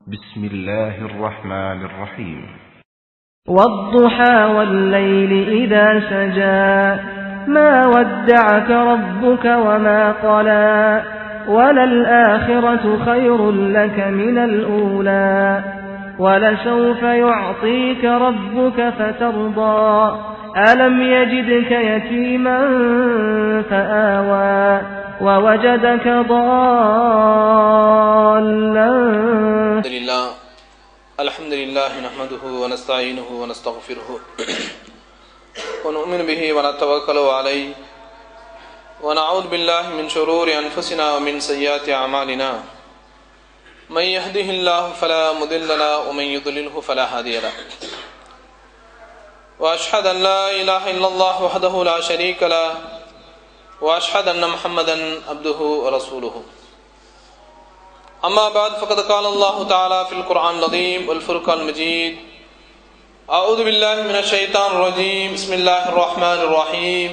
بسم الله الرحمن الرحيم والضحى والليل إذا سجى ما ودعك ربك وما قلى وللآخرة خير لك من الأولى ولسوف يعطيك ربك فترضى ألم يجدك يتيما فآوى ووجدك ضالا الحمد لله الحمد لله نحمده ونستعينه ونستغفره ونؤمن به ونتوكل عليه ونعوذ بالله من شرور أنفسنا ومن سيئات أعمالنا من يهده الله فلا مضل له ومن يضلله فلا هادي له وأشهد أن لا إله إلا الله وحده لا شريك له وأشهد أن محمدا عبده ورسوله أما بعد فقد قال الله تعالى في القرآن العظيم والفرقان المجيد أعوذ بالله من الشيطان الرجيم بسم الله الرحمن الرحيم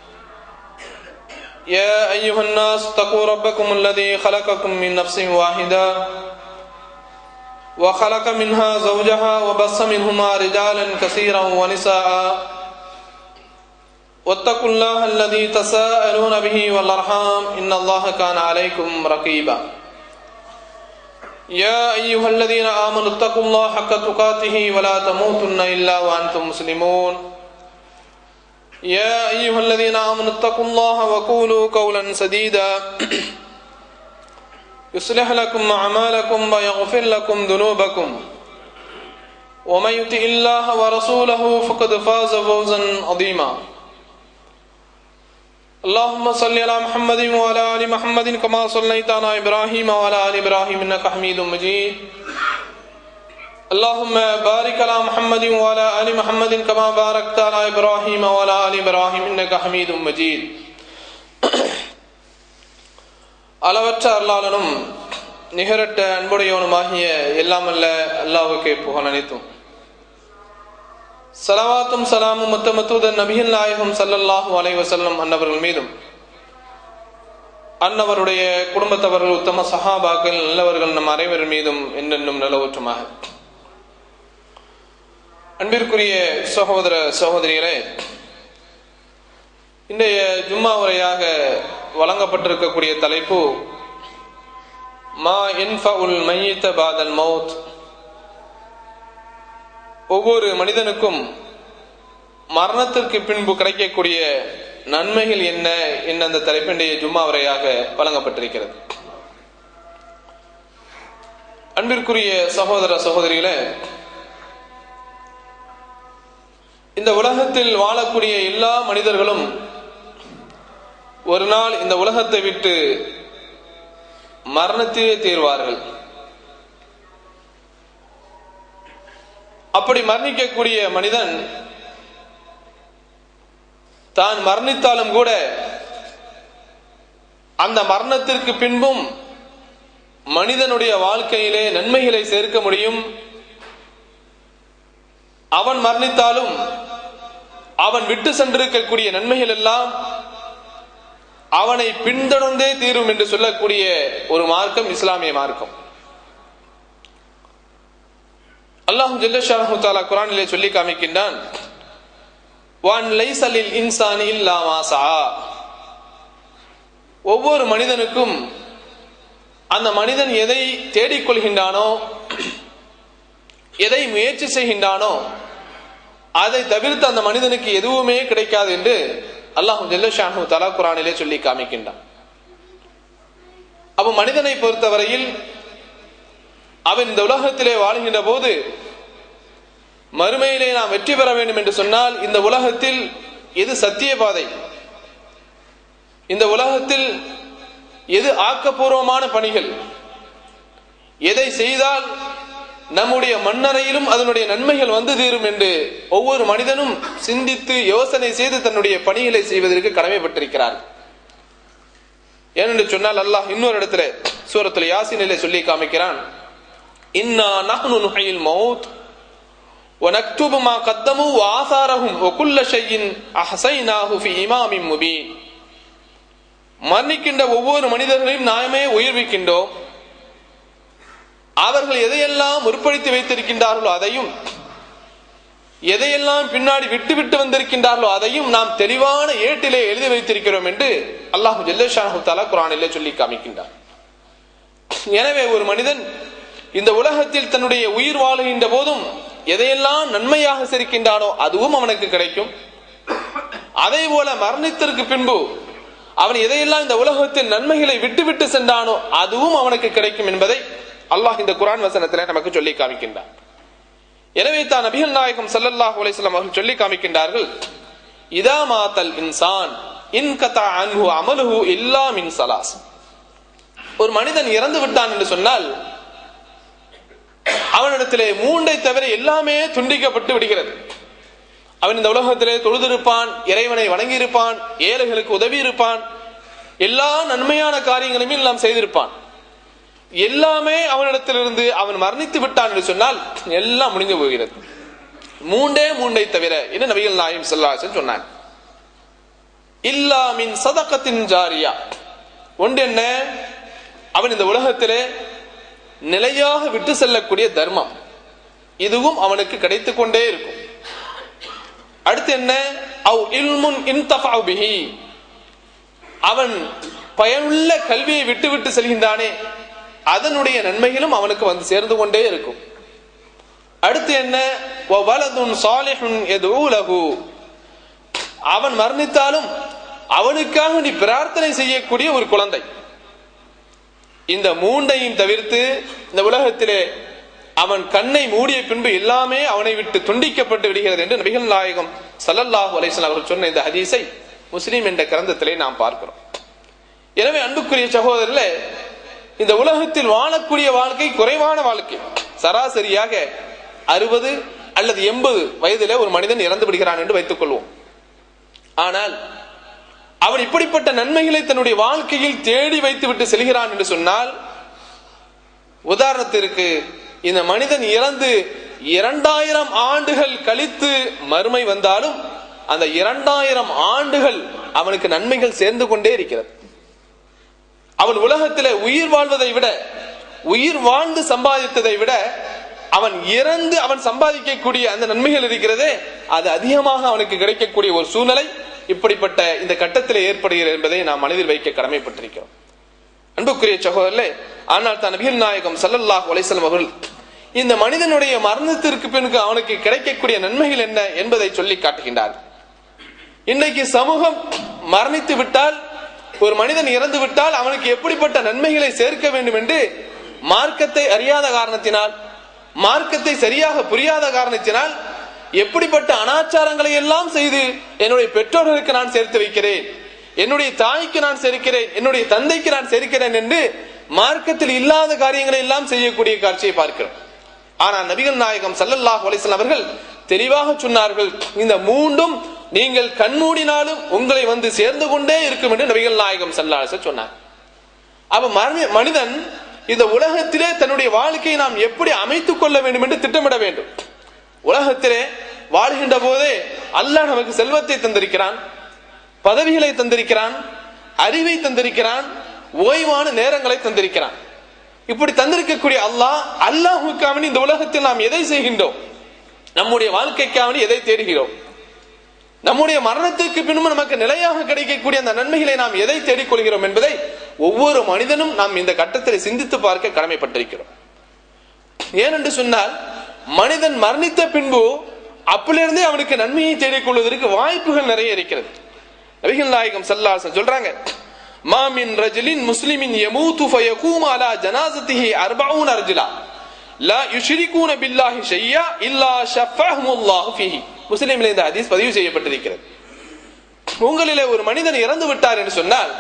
يا أيها الناس اتقوا ربكم الذي خلقكم من نفس واحدة وخلق منها زوجها وبص منهما رجالا كثيرا ونساء واتقوا الله الذي تساءلون به والأرحام إن الله كان عليكم رقيبا يا أيها الذين آمنوا اتقوا الله حق تقاته ولا تموتن إلا وأنتم مسلمون يا أيها الذين آمنوا اتقوا الله وقولوا قولا سديدا يصلح لكم أعمالكم ويغفر لكم ذنوبكم ومن يطع الله ورسوله فقد فاز فوزا عظيما اللهم صل على محمد وعلى ال محمد كما صليت على ابراهيم وعلى ال ابراهيم انك حميد مجيد اللهم بارك على محمد وعلى ال محمد كما باركت على ابراهيم وعلى ال ابراهيم انك حميد مجيد அளவற்ற அல்லாளனும் நிகரட்ட அன்புடையவனுமாகிய எல்லாமல்ல அல்லாவுக்கே புகழ் அனைத்தும் சலவாத்தும் சலாமும் முத்தமத்தூதன் நபிகள் நாயகம் சல்லல்லாஹு அலை வசல்லம் அன்னவர்கள் மீதும் அன்னவருடைய குடும்பத்தவர்கள் உத்தம சஹாபாக்கள் நல்லவர்கள் நம் அனைவர் மீதும் என்னென்னும் நிலவற்றுமாக அன்பிற்குரிய சகோதர சகோதரிகளே இன்றைய ஜும்மா உரையாக வழங்கப்பட்டிருக்கக்கூடிய தலைப்பு மா இன்ஃபா உல் மையத்த பாதல் மவுத் ஒவ்வொரு மனிதனுக்கும் மரணத்திற்கு பின்பு கிடைக்கக்கூடிய நன்மைகள் என்ன என்ன அந்த தலைப்பினுடைய ஜும்மா உரையாக வழங்கப்பட்டிருக்கிறது அன்பிற்குரிய சகோதர சகோதரிகளே இந்த உலகத்தில் வாழக்கூடிய எல்லா மனிதர்களும் ஒரு நாள் இந்த உலகத்தை விட்டு மரணத்திலே தீர்வார்கள் அப்படி மரணிக்கக்கூடிய மனிதன் தான் மரணித்தாலும் கூட அந்த மரணத்திற்கு பின்பும் மனிதனுடைய வாழ்க்கையிலே நன்மைகளை சேர்க்க முடியும் அவன் மரணித்தாலும் அவன் விட்டு சென்றிருக்கக்கூடிய நன்மைகள் எல்லாம் அவனை பின்தொடர்ந்தே தீரும் என்று சொல்லக்கூடிய ஒரு மார்க்கம் இஸ்லாமிய மார்க்கம் அல்லாஹு ஜல்லஷாஹு தாலா குரானிலே சொல்லி காமிக்கின்றான் வான் லைசலில் இன்சான் இல்லா மாசா ஒவ்வொரு மனிதனுக்கும் அந்த மனிதன் எதை தேடிக்கொள்கின்றானோ எதை முயற்சி செய்கின்றானோ அதை தவிர்த்து அந்த மனிதனுக்கு எதுவுமே கிடைக்காது என்று அல்லாஹு ஜல்லஷாஹு தலா குரானிலே சொல்லி காமிக்கின்றான் அப்ப மனிதனை பொறுத்தவரையில் அவன் இந்த உலகத்திலே வாழ்கின்ற போது மறுமையிலே நாம் வெற்றி பெற வேண்டும் என்று சொன்னால் இந்த உலகத்தில் எது சத்திய பாதை இந்த உலகத்தில் எது ஆக்கப்பூர்வமான பணிகள் எதை செய்தால் நம்முடைய மண்ணறையிலும் அதனுடைய நன்மைகள் வந்து தீரும் என்று ஒவ்வொரு மனிதனும் சிந்தித்து யோசனை செய்து தன்னுடைய பணிகளை செய்வதற்கு கடமைப்பட்டிருக்கிறார் ஏனென்று சொன்னால் அல்லாஹ் இன்னொரு இடத்துல சூரத்துல யாசினிலே சொல்லி காமிக்கிறான் இன்னா நஹ்னு நுஹையில் மௌத் ونكتب ما قدموا وآثارهم وكل شيء أحصيناه في إمام مبين மரணிக்கின்ற ஒவ்வொரு மனிதர்களையும் நாமே உயிர்விக்கின்றோம் அவர்கள் எதையெல்லாம் முற்படுத்தி வைத்திருக்கின்றார்களோ அதையும் எதையெல்லாம் பின்னாடி விட்டு விட்டு வந்திருக்கின்றார்களோ அதையும் நாம் தெளிவான ஏட்டிலே எழுதி வைத்திருக்கிறோம் என்று அல்லாஹு ஜல்லஷாஹு தாலா குரானிலே சொல்லி காமிக்கின்றார் எனவே ஒரு மனிதன் இந்த உலகத்தில் தன்னுடைய உயிர் வாழுகின்ற போதும் எதையெல்லாம் நன்மையாக சிரிக்கின்றானோ அதுவும் அவனுக்கு கிடைக்கும் அதே போல மரணித்திற்கு பின்பு அவன் எதையெல்லாம் இந்த உலகத்தில் நன்மைகளை விட்டு விட்டு சென்றானோ அதுவும் அவனுக்கு கிடைக்கும் என்பதை அல்லாஹ் இந்த குரான் வசனத்திலே நமக்கு சொல்லி காமிக்கின்றான் எனவே தான் நபிகள் நாயகம் சல்லல்லாஹு அலைஹிஸ்ஸலாம் அவர்கள் சொல்லி காமிக்கின்றார்கள் இதா மாத்தல் இன்சான் இன் கதா அன்ஹு அமலுஹு இல்லா மின் சலாஸ் ஒரு மனிதன் இறந்து விட்டான் என்று சொன்னால் அவனிடத்திலே மூண்டை தவிர எல்லாமே துண்டிக்கப்பட்டு விடுகிறது அவன் இந்த உலகத்திலே தொழுதிருப்பான் இறைவனை வணங்கி இருப்பான் ஏழைகளுக்கு உதவி இருப்பான் எல்லா நன்மையான காரியங்களையும் எல்லாம் செய்திருப்பான் எல்லாமே அவனிடத்திலிருந்து அவன் மரணித்து விட்டான் என்று சொன்னால் எல்லாம் முடிந்து போகிறது மூண்டே மூண்டை தவிர என்று நபிகள் நாயம் செல்லாசன் சொன்னாங்க இல்லா மின் சதக்கத்தின் ஜாரியா ஒன்று என்ன அவன் இந்த உலகத்திலே நிலையாக விட்டு செல்லக்கூடிய தர்மம் இதுவும் அவனுக்கு கிடைத்துக் கொண்டே இருக்கும் அடுத்து என்ன அவ் இல்முன் இன்தஃபஅு பிஹி அவன் பயனுள்ள கல்வியை விட்டு விட்டு செல்கின்றானே அதனுடைய நன்மைகளும் அவனுக்கு வந்து சேர்ந்து கொண்டே இருக்கும் அடுத்து என்ன வலதுன் சாலிஹுன் எதுலகு அவன் மரணித்தாலும் அவனுக்காக நீ பிரார்த்தனை செய்யக்கூடிய ஒரு குழந்தை இந்த மூண்டையும் தவிர்த்து இந்த உலகத்திலே அவன் கண்ணை மூடிய பின்பு எல்லாமே அவனை விட்டு துண்டிக்கப்பட்டு விடுகிறது என்று நபிகள் நாயகம் சல்லல்லாஹு அலைசன் அவர்கள் சொன்ன இந்த ஹதீஸை முஸ்லீம் என்ற கிரந்தத்திலே நாம் பார்க்கிறோம் எனவே அன்புக்குரிய சகோதரர்களே இந்த உலகத்தில் வாழக்கூடிய வாழ்க்கை குறைவான வாழ்க்கை சராசரியாக அறுபது அல்லது எண்பது வயதிலே ஒரு மனிதன் இறந்து விடுகிறான் என்று வைத்துக் கொள்வோம் ஆனால் அவன் இப்படிப்பட்ட நன்மைகளை தன்னுடைய வாழ்க்கையில் தேடி வைத்து விட்டு செல்கிறான் என்று சொன்னால் உதாரணத்திற்கு இந்த மனிதன் இறந்து இரண்டாயிரம் ஆண்டுகள் கழித்து மறுமை வந்தாலும் அந்த இரண்டாயிரம் ஆண்டுகள் அவனுக்கு நன்மைகள் சேர்ந்து கொண்டே இருக்கிறது அவன் உலகத்தில் உயிர் வாழ்வதை விட உயிர் வாழ்ந்து சம்பாதித்ததை விட அவன் இறந்து அவன் சம்பாதிக்கக்கூடிய அந்த நன்மைகள் இருக்கிறதே அது அதிகமாக அவனுக்கு கிடைக்கக்கூடிய ஒரு சூழ்நிலை இப்படிப்பட்ட இந்த கட்டத்தில் ஏற்படுகிறது என்பதை நாம் மனதில் வைக்க கடமைப்பட்டிருக்கிறோம் அன்புக்குரிய சகோதரர்களே ஆனால் தான் நபிகள் நாயகம் சல்லல்லாஹ் அலைசல்லம் அவர்கள் இந்த மனிதனுடைய மரணத்திற்கு பின்பு அவனுக்கு கிடைக்கக்கூடிய நன்மைகள் என்ன என்பதை சொல்லி காட்டுகின்றார் இன்றைக்கு சமூகம் மரணித்து விட்டால் ஒரு மனிதன் இறந்து விட்டால் அவனுக்கு எப்படிப்பட்ட நன்மைகளை சேர்க்க வேண்டும் என்று மார்க்கத்தை அறியாத காரணத்தினால் மார்க்கத்தை சரியாக புரியாத காரணத்தினால் எப்படிப்பட்ட அனாச்சாரங்களை எல்லாம் செய்து என்னுடைய பெற்றோர்களுக்கு நான் சேர்த்து வைக்கிறேன் என்னுடைய தாய்க்கு நான் சேர்க்கிறேன் என்னுடைய தந்தைக்கு நான் சேர்க்கிறேன் என்று மார்க்கத்தில் இல்லாத காரியங்களை எல்லாம் செய்யக்கூடிய காட்சியை பார்க்கிறோம் ஆனால் நபிகள் நாயகம் சல்லல்லாஹ் அலிஸ்லாம் அவர்கள் தெளிவாக சொன்னார்கள் இந்த மூண்டும் நீங்கள் கண்மூடினாலும் உங்களை வந்து சேர்ந்து கொண்டே இருக்கும் என்று நபிகள் நாயகம் சல்லாஹ் சொன்னார் அப்ப மனிதன் இந்த உலகத்திலே தன்னுடைய வாழ்க்கையை நாம் எப்படி அமைத்துக் கொள்ள வேண்டும் என்று திட்டமிட வேண்டும் உலகத்திலே வாழ்கின்ற போதே அல்லாஹ் நமக்கு செல்வத்தை தந்திருக்கிறான் பதவிகளை தந்திருக்கிறான் அறிவை தந்திருக்கிறான் ஓய்வான நேரங்களை தந்திருக்கிறான் இப்படி தந்திருக்கக்கூடிய அல்லாஹ் அல்லாஹுக்காக இந்த உலகத்தில் நாம் எதை செய்கின்றோம் நம்முடைய வாழ்க்கைக்காக எதை தேடுகிறோம் நம்முடைய மரணத்திற்கு பின்பு நமக்கு நிலையாக கிடைக்கக்கூடிய அந்த நன்மைகளை நாம் எதை தேடிக்கொள்கிறோம் என்பதை ஒவ்வொரு மனிதனும் நாம் இந்த கட்டத்தில் சிந்தித்து பார்க்க கடமைப்பட்டிருக்கிறோம் ஏனென்று சொன்னால் மனிதன் மரணித்த பின்பு அப்பிலிருந்தே அவனுக்கு நன்மையை தேடிக்கொள்வதற்கு வாய்ப்புகள் நிறைய இருக்கிறது நபிகள் நாயகம் சல்லாசன் சொல்றாங்க மாமின் ரஜிலின் முஸ்லிமின் யமூத்து ஃபயகூம் அலா ஜனாசத்திஹி அர்பஊன் அர்ஜுலா லா யுஷ்ரிகூன பில்லாஹி ஷையா இல்லா ஷஃபஹுமுல்லாஹு ஃபீஹி முஸ்லிமில் இந்த ஹதீஸ் பதிவு செய்யப்பட்டிருக்கிறது உங்களிலே ஒரு மனிதன் இறந்து விட்டார் என்று சொன்னால்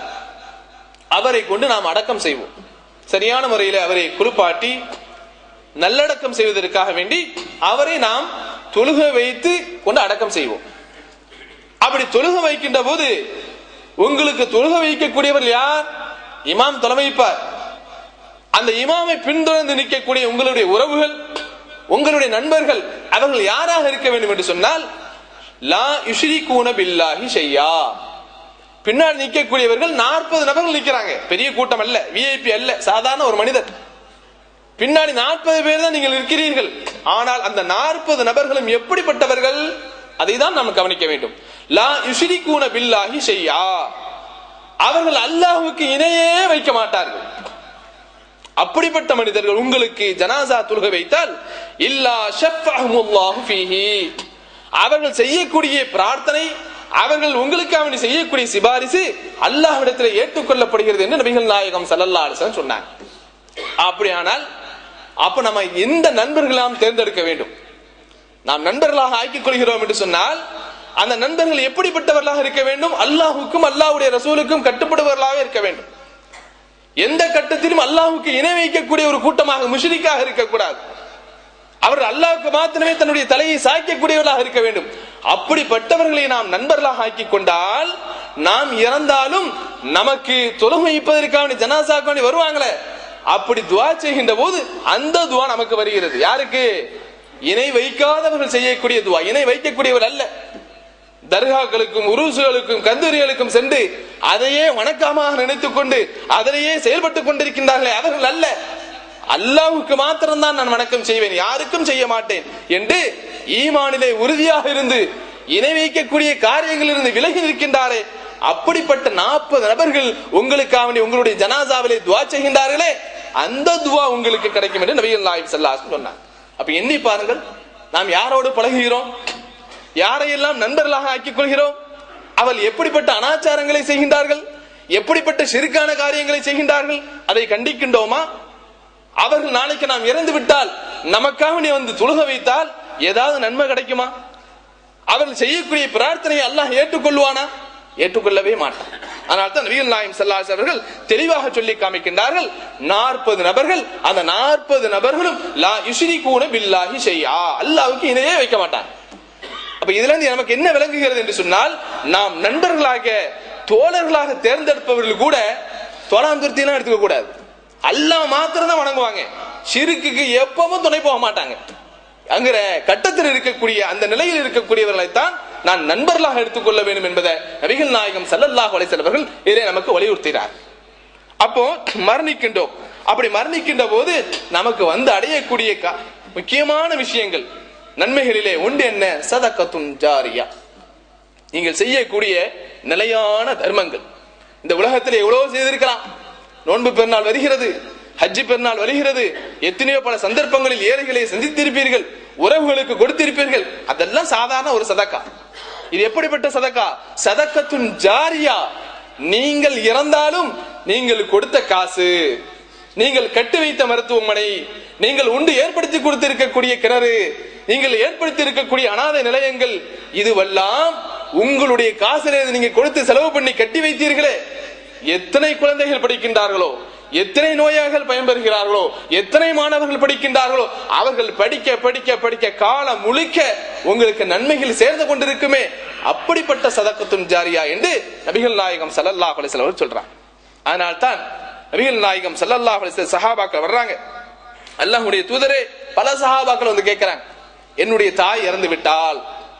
அவரை கொண்டு நாம் அடக்கம் செய்வோம் சரியான முறையில் அவரை குளிப்பாட்டி நல்லடக்கம் செய்வதற்காக வேண்டி அவரை நாம் தொழுக வைத்து கொண்டு அடக்கம் செய்வோம் அப்படி தொழுக வைக்கின்ற போது உங்களுக்கு தொழுக வைக்கக்கூடியவர் யார் இமாம் தலைமைப்பார் அந்த இமாமை பின்தொடர்ந்து நிற்கக்கூடிய உங்களுடைய உறவுகள் உங்களுடைய நண்பர்கள் அவர்கள் யாராக இருக்க வேண்டும் என்று சொன்னால் லா யுஷ்ரிகூன பில்லாஹி ஷையா பின்னால் நிற்கக்கூடியவர்கள் நாற்பது நபர்கள் நிற்கிறாங்க பெரிய கூட்டம் அல்ல விஐபி அல்ல சாதாரண ஒரு மனிதர் பின்னாடி நாற்பது பேர் தான் நீங்கள் இருக்கிறீர்கள் ஆனால் அந்த நாற்பது நபர்களும் எப்படிப்பட்டவர்கள் அதை தான் நாம் கவனிக்க வேண்டும் லா யுஷிரிகூன பில்லாஹி ஷையா அவர்கள் அல்லாஹ்வுக்கு இணையே வைக்க மாட்டார்கள் அப்படிப்பட்ட மனிதர்கள் உங்களுக்கு ஜனாசா தொழுக வைத்தால் இல்லா ஷஃபஹுமுல்லாஹு ஃபீஹி அவர்கள் செய்யக்கூடிய பிரார்த்தனை அவர்கள் உங்களுக்காக வேண்டி செய்யக்கூடிய சிபாரிசு அல்லாஹ்விடத்தில் ஏற்றுக்கொள்ளப்படுகிறது என்று நபிகள் நாயகம் ஸல்லல்லாஹு அலைஹி வஸல்லம் சொன்னாங்க அப்படியானால் அப்ப நம்ம எந்த நண்பர்களாம் தேர்ந்தெடுக்க வேண்டும் நாம் நண்பர்களாக ஆக்கிக் கொள்கிறோம் என்று சொன்னால் அந்த நண்பர்கள் எப்படிப்பட்டவர்களாக இருக்க வேண்டும் அல்லாஹுக்கும் அல்லாஹ்வுடைய ரசூலுக்கும் கட்டுப்படுபவர்களாக இருக்க வேண்டும் எந்த கட்டத்திலும் அல்லாஹுக்கு இணை வைக்கக்கூடிய ஒரு கூட்டமாக முஷரிக்காக இருக்கக்கூடாது அவர் அல்லாஹ்வுக்கு மாத்திரமே தன்னுடைய தலையை சாய்க்கக்கூடியவர்களாக இருக்க வேண்டும் அப்படிப்பட்டவர்களை நாம் நண்பர்களாக ஆக்கிக் கொண்டால் நாம் இறந்தாலும் நமக்கு தொழுகை வைப்பதற்காக ஜனாசாக்காண்டி வருவாங்களே அப்படி துவா செய்கின்ற போது அந்த துவா நமக்கு வருகிறது யாருக்கு இணை வைக்காதவர்கள் செய்யக்கூடிய துவா இணை வைக்கக்கூடியவர் அல்ல தர்காக்களுக்கும் உருசுகளுக்கும் கந்தூரிகளுக்கும் சென்று அதையே வணக்கமாக நினைத்துக் கொண்டு அதனையே செயல்பட்டுக் கொண்டிருக்கின்றார்களே அவர்கள் அல்ல அல்லாஹுக்கு மாத்திரம்தான் நான் வணக்கம் செய்வேன் யாருக்கும் செய்ய மாட்டேன் என்று ஈமானிலே உறுதியாக இருந்து இணை வைக்கக்கூடிய காரியங்களில் இருந்து விலகி நிற்கின்றாரே அப்படிப்பட்ட நாற்பது நபர்கள் உங்களுக்காக வேண்டி உங்களுடைய ஜனாசாவிலே துவா செய்கின்றார்களே அந்த துவா உங்களுக்கு கிடைக்கும் என்று நபிகள் நாயிப் சல்லாஸ் சொன்னார் அப்ப எண்ணி பாருங்கள் நாம் யாரோடு பழகுகிறோம் யாரையெல்லாம் நண்பர்களாக ஆக்கிக் கொள்கிறோம் அவள் எப்படிப்பட்ட அனாச்சாரங்களை செய்கின்றார்கள் எப்படிப்பட்ட சிறுக்கான காரியங்களை செய்கின்றார்கள் அதை கண்டிக்கின்றோமா அவர்கள் நாளைக்கு நாம் இறந்து விட்டால் நமக்காக நீ வந்து துழுக வைத்தால் ஏதாவது நன்மை கிடைக்குமா அவர்கள் செய்யக்கூடிய பிரார்த்தனையை அல்லாஹ் ஏற்றுக்கொள்வானா ஏற்றுக்கொள்ளவே மாட்டான் அதனால் தான் நபிகள் நாயம் செல்லாஸ் அவர்கள் தெளிவாக சொல்லி காமிக்கின்றார்கள் நாற்பது நபர்கள் அந்த நாற்பது நபர்களும் லா யுஷிரி கூட பில்லாஹி செய்யா அல்லாவுக்கு இணையே வைக்க மாட்டாங்க அப்ப இதுல இருந்து நமக்கு என்ன விளங்குகிறது என்று சொன்னால் நாம் நண்பர்களாக தோழர்களாக தேர்ந்தெடுப்பவர்கள் கூட தோழாந்துருத்தி எல்லாம் எடுத்துக்க கூடாது அல்லாஹ் மாத்திரம் தான் வணங்குவாங்க சிறுக்குக்கு எப்பவும் துணை போக மாட்டாங்க அங்கிற கட்டத்தில் இருக்கக்கூடிய அந்த நிலையில் இருக்கக்கூடியவர்களை தான் நான் நண்பர்களாக எடுத்துக்கொள்ள வேண்டும் என்பதை நபிகள் நாயகம் சல்லல்லாஹ் அலைசல்லவர்கள் இதை நமக்கு வலியுறுத்தினார் அப்போ மரணிக்கின்றோம் அப்படி மரணிக்கின்ற போது நமக்கு வந்து அடையக்கூடிய கா- முக்கியமான விஷயங்கள் நன்மைகளிலே ஒன்று என்ன சதக்கத்துன் ஜாரியா நீங்கள் செய்யக்கூடிய நிலையான தர்மங்கள் இந்த உலகத்தில் எவ்வளவு செய்திருக்கலாம் நோன்பு பெருநாள் வருகிறது ஹஜ்ஜி பெருநாள் வருகிறது எத்தனையோ பல சந்தர்ப்பங்களில் ஏழைகளை சந்தித்திருப்பீர்கள் உறவுகளுக்கு கொடுத்திருப்பீர்கள் அதெல்லாம் சாதாரண ஒரு சதக்கா இது எப்படிப்பட்ட சதக்கா சதக்கத்துன் ஜாரியா நீங்கள் இறந்தாலும் நீங்கள் கொடுத்த காசு நீங்கள் கட்டி வைத்த மருத்துவமனை நீங்கள் உண்டு ஏற்படுத்தி கொடுத்திருக்கக்கூடிய கிணறு நீங்கள் ஏற்படுத்தி இருக்கக்கூடிய அனாதை நிலையங்கள் இதுவெல்லாம் உங்களுடைய காசிலே நீங்க கொடுத்து செலவு பண்ணி கட்டி வைத்தீர்களே எத்தனை குழந்தைகள் படிக்கின்றார்களோ எத்தனை நோயாளிகள் பயன்பெறுகிறார்களோ எத்தனை மாணவர்கள் படிக்கின்றார்களோ அவர்கள் படிக்க படிக்க படிக்க காலம் முழிக்க உங்களுக்கு நன்மைகள் சேர்ந்து கொண்டிருக்குமே அப்படிப்பட்ட சதக்கத்தும் ஜாரியா என்று நபிகள் நாயகம் ஸல்லல்லாஹு அலைஹி வஸல்லம் சொல்றாங்க அதனால் தான் நபிகள் நாயகம் ஸல்லல்லாஹு அலைஹி வஸல்லம் சஹாபாக்கள் வர்றாங்க அல்லாஹ்வுடைய தூதரே பல சஹாபாக்கள் வந்து கேட்கிறாங்க என்னுடைய தாய் இறந்து விட்டால்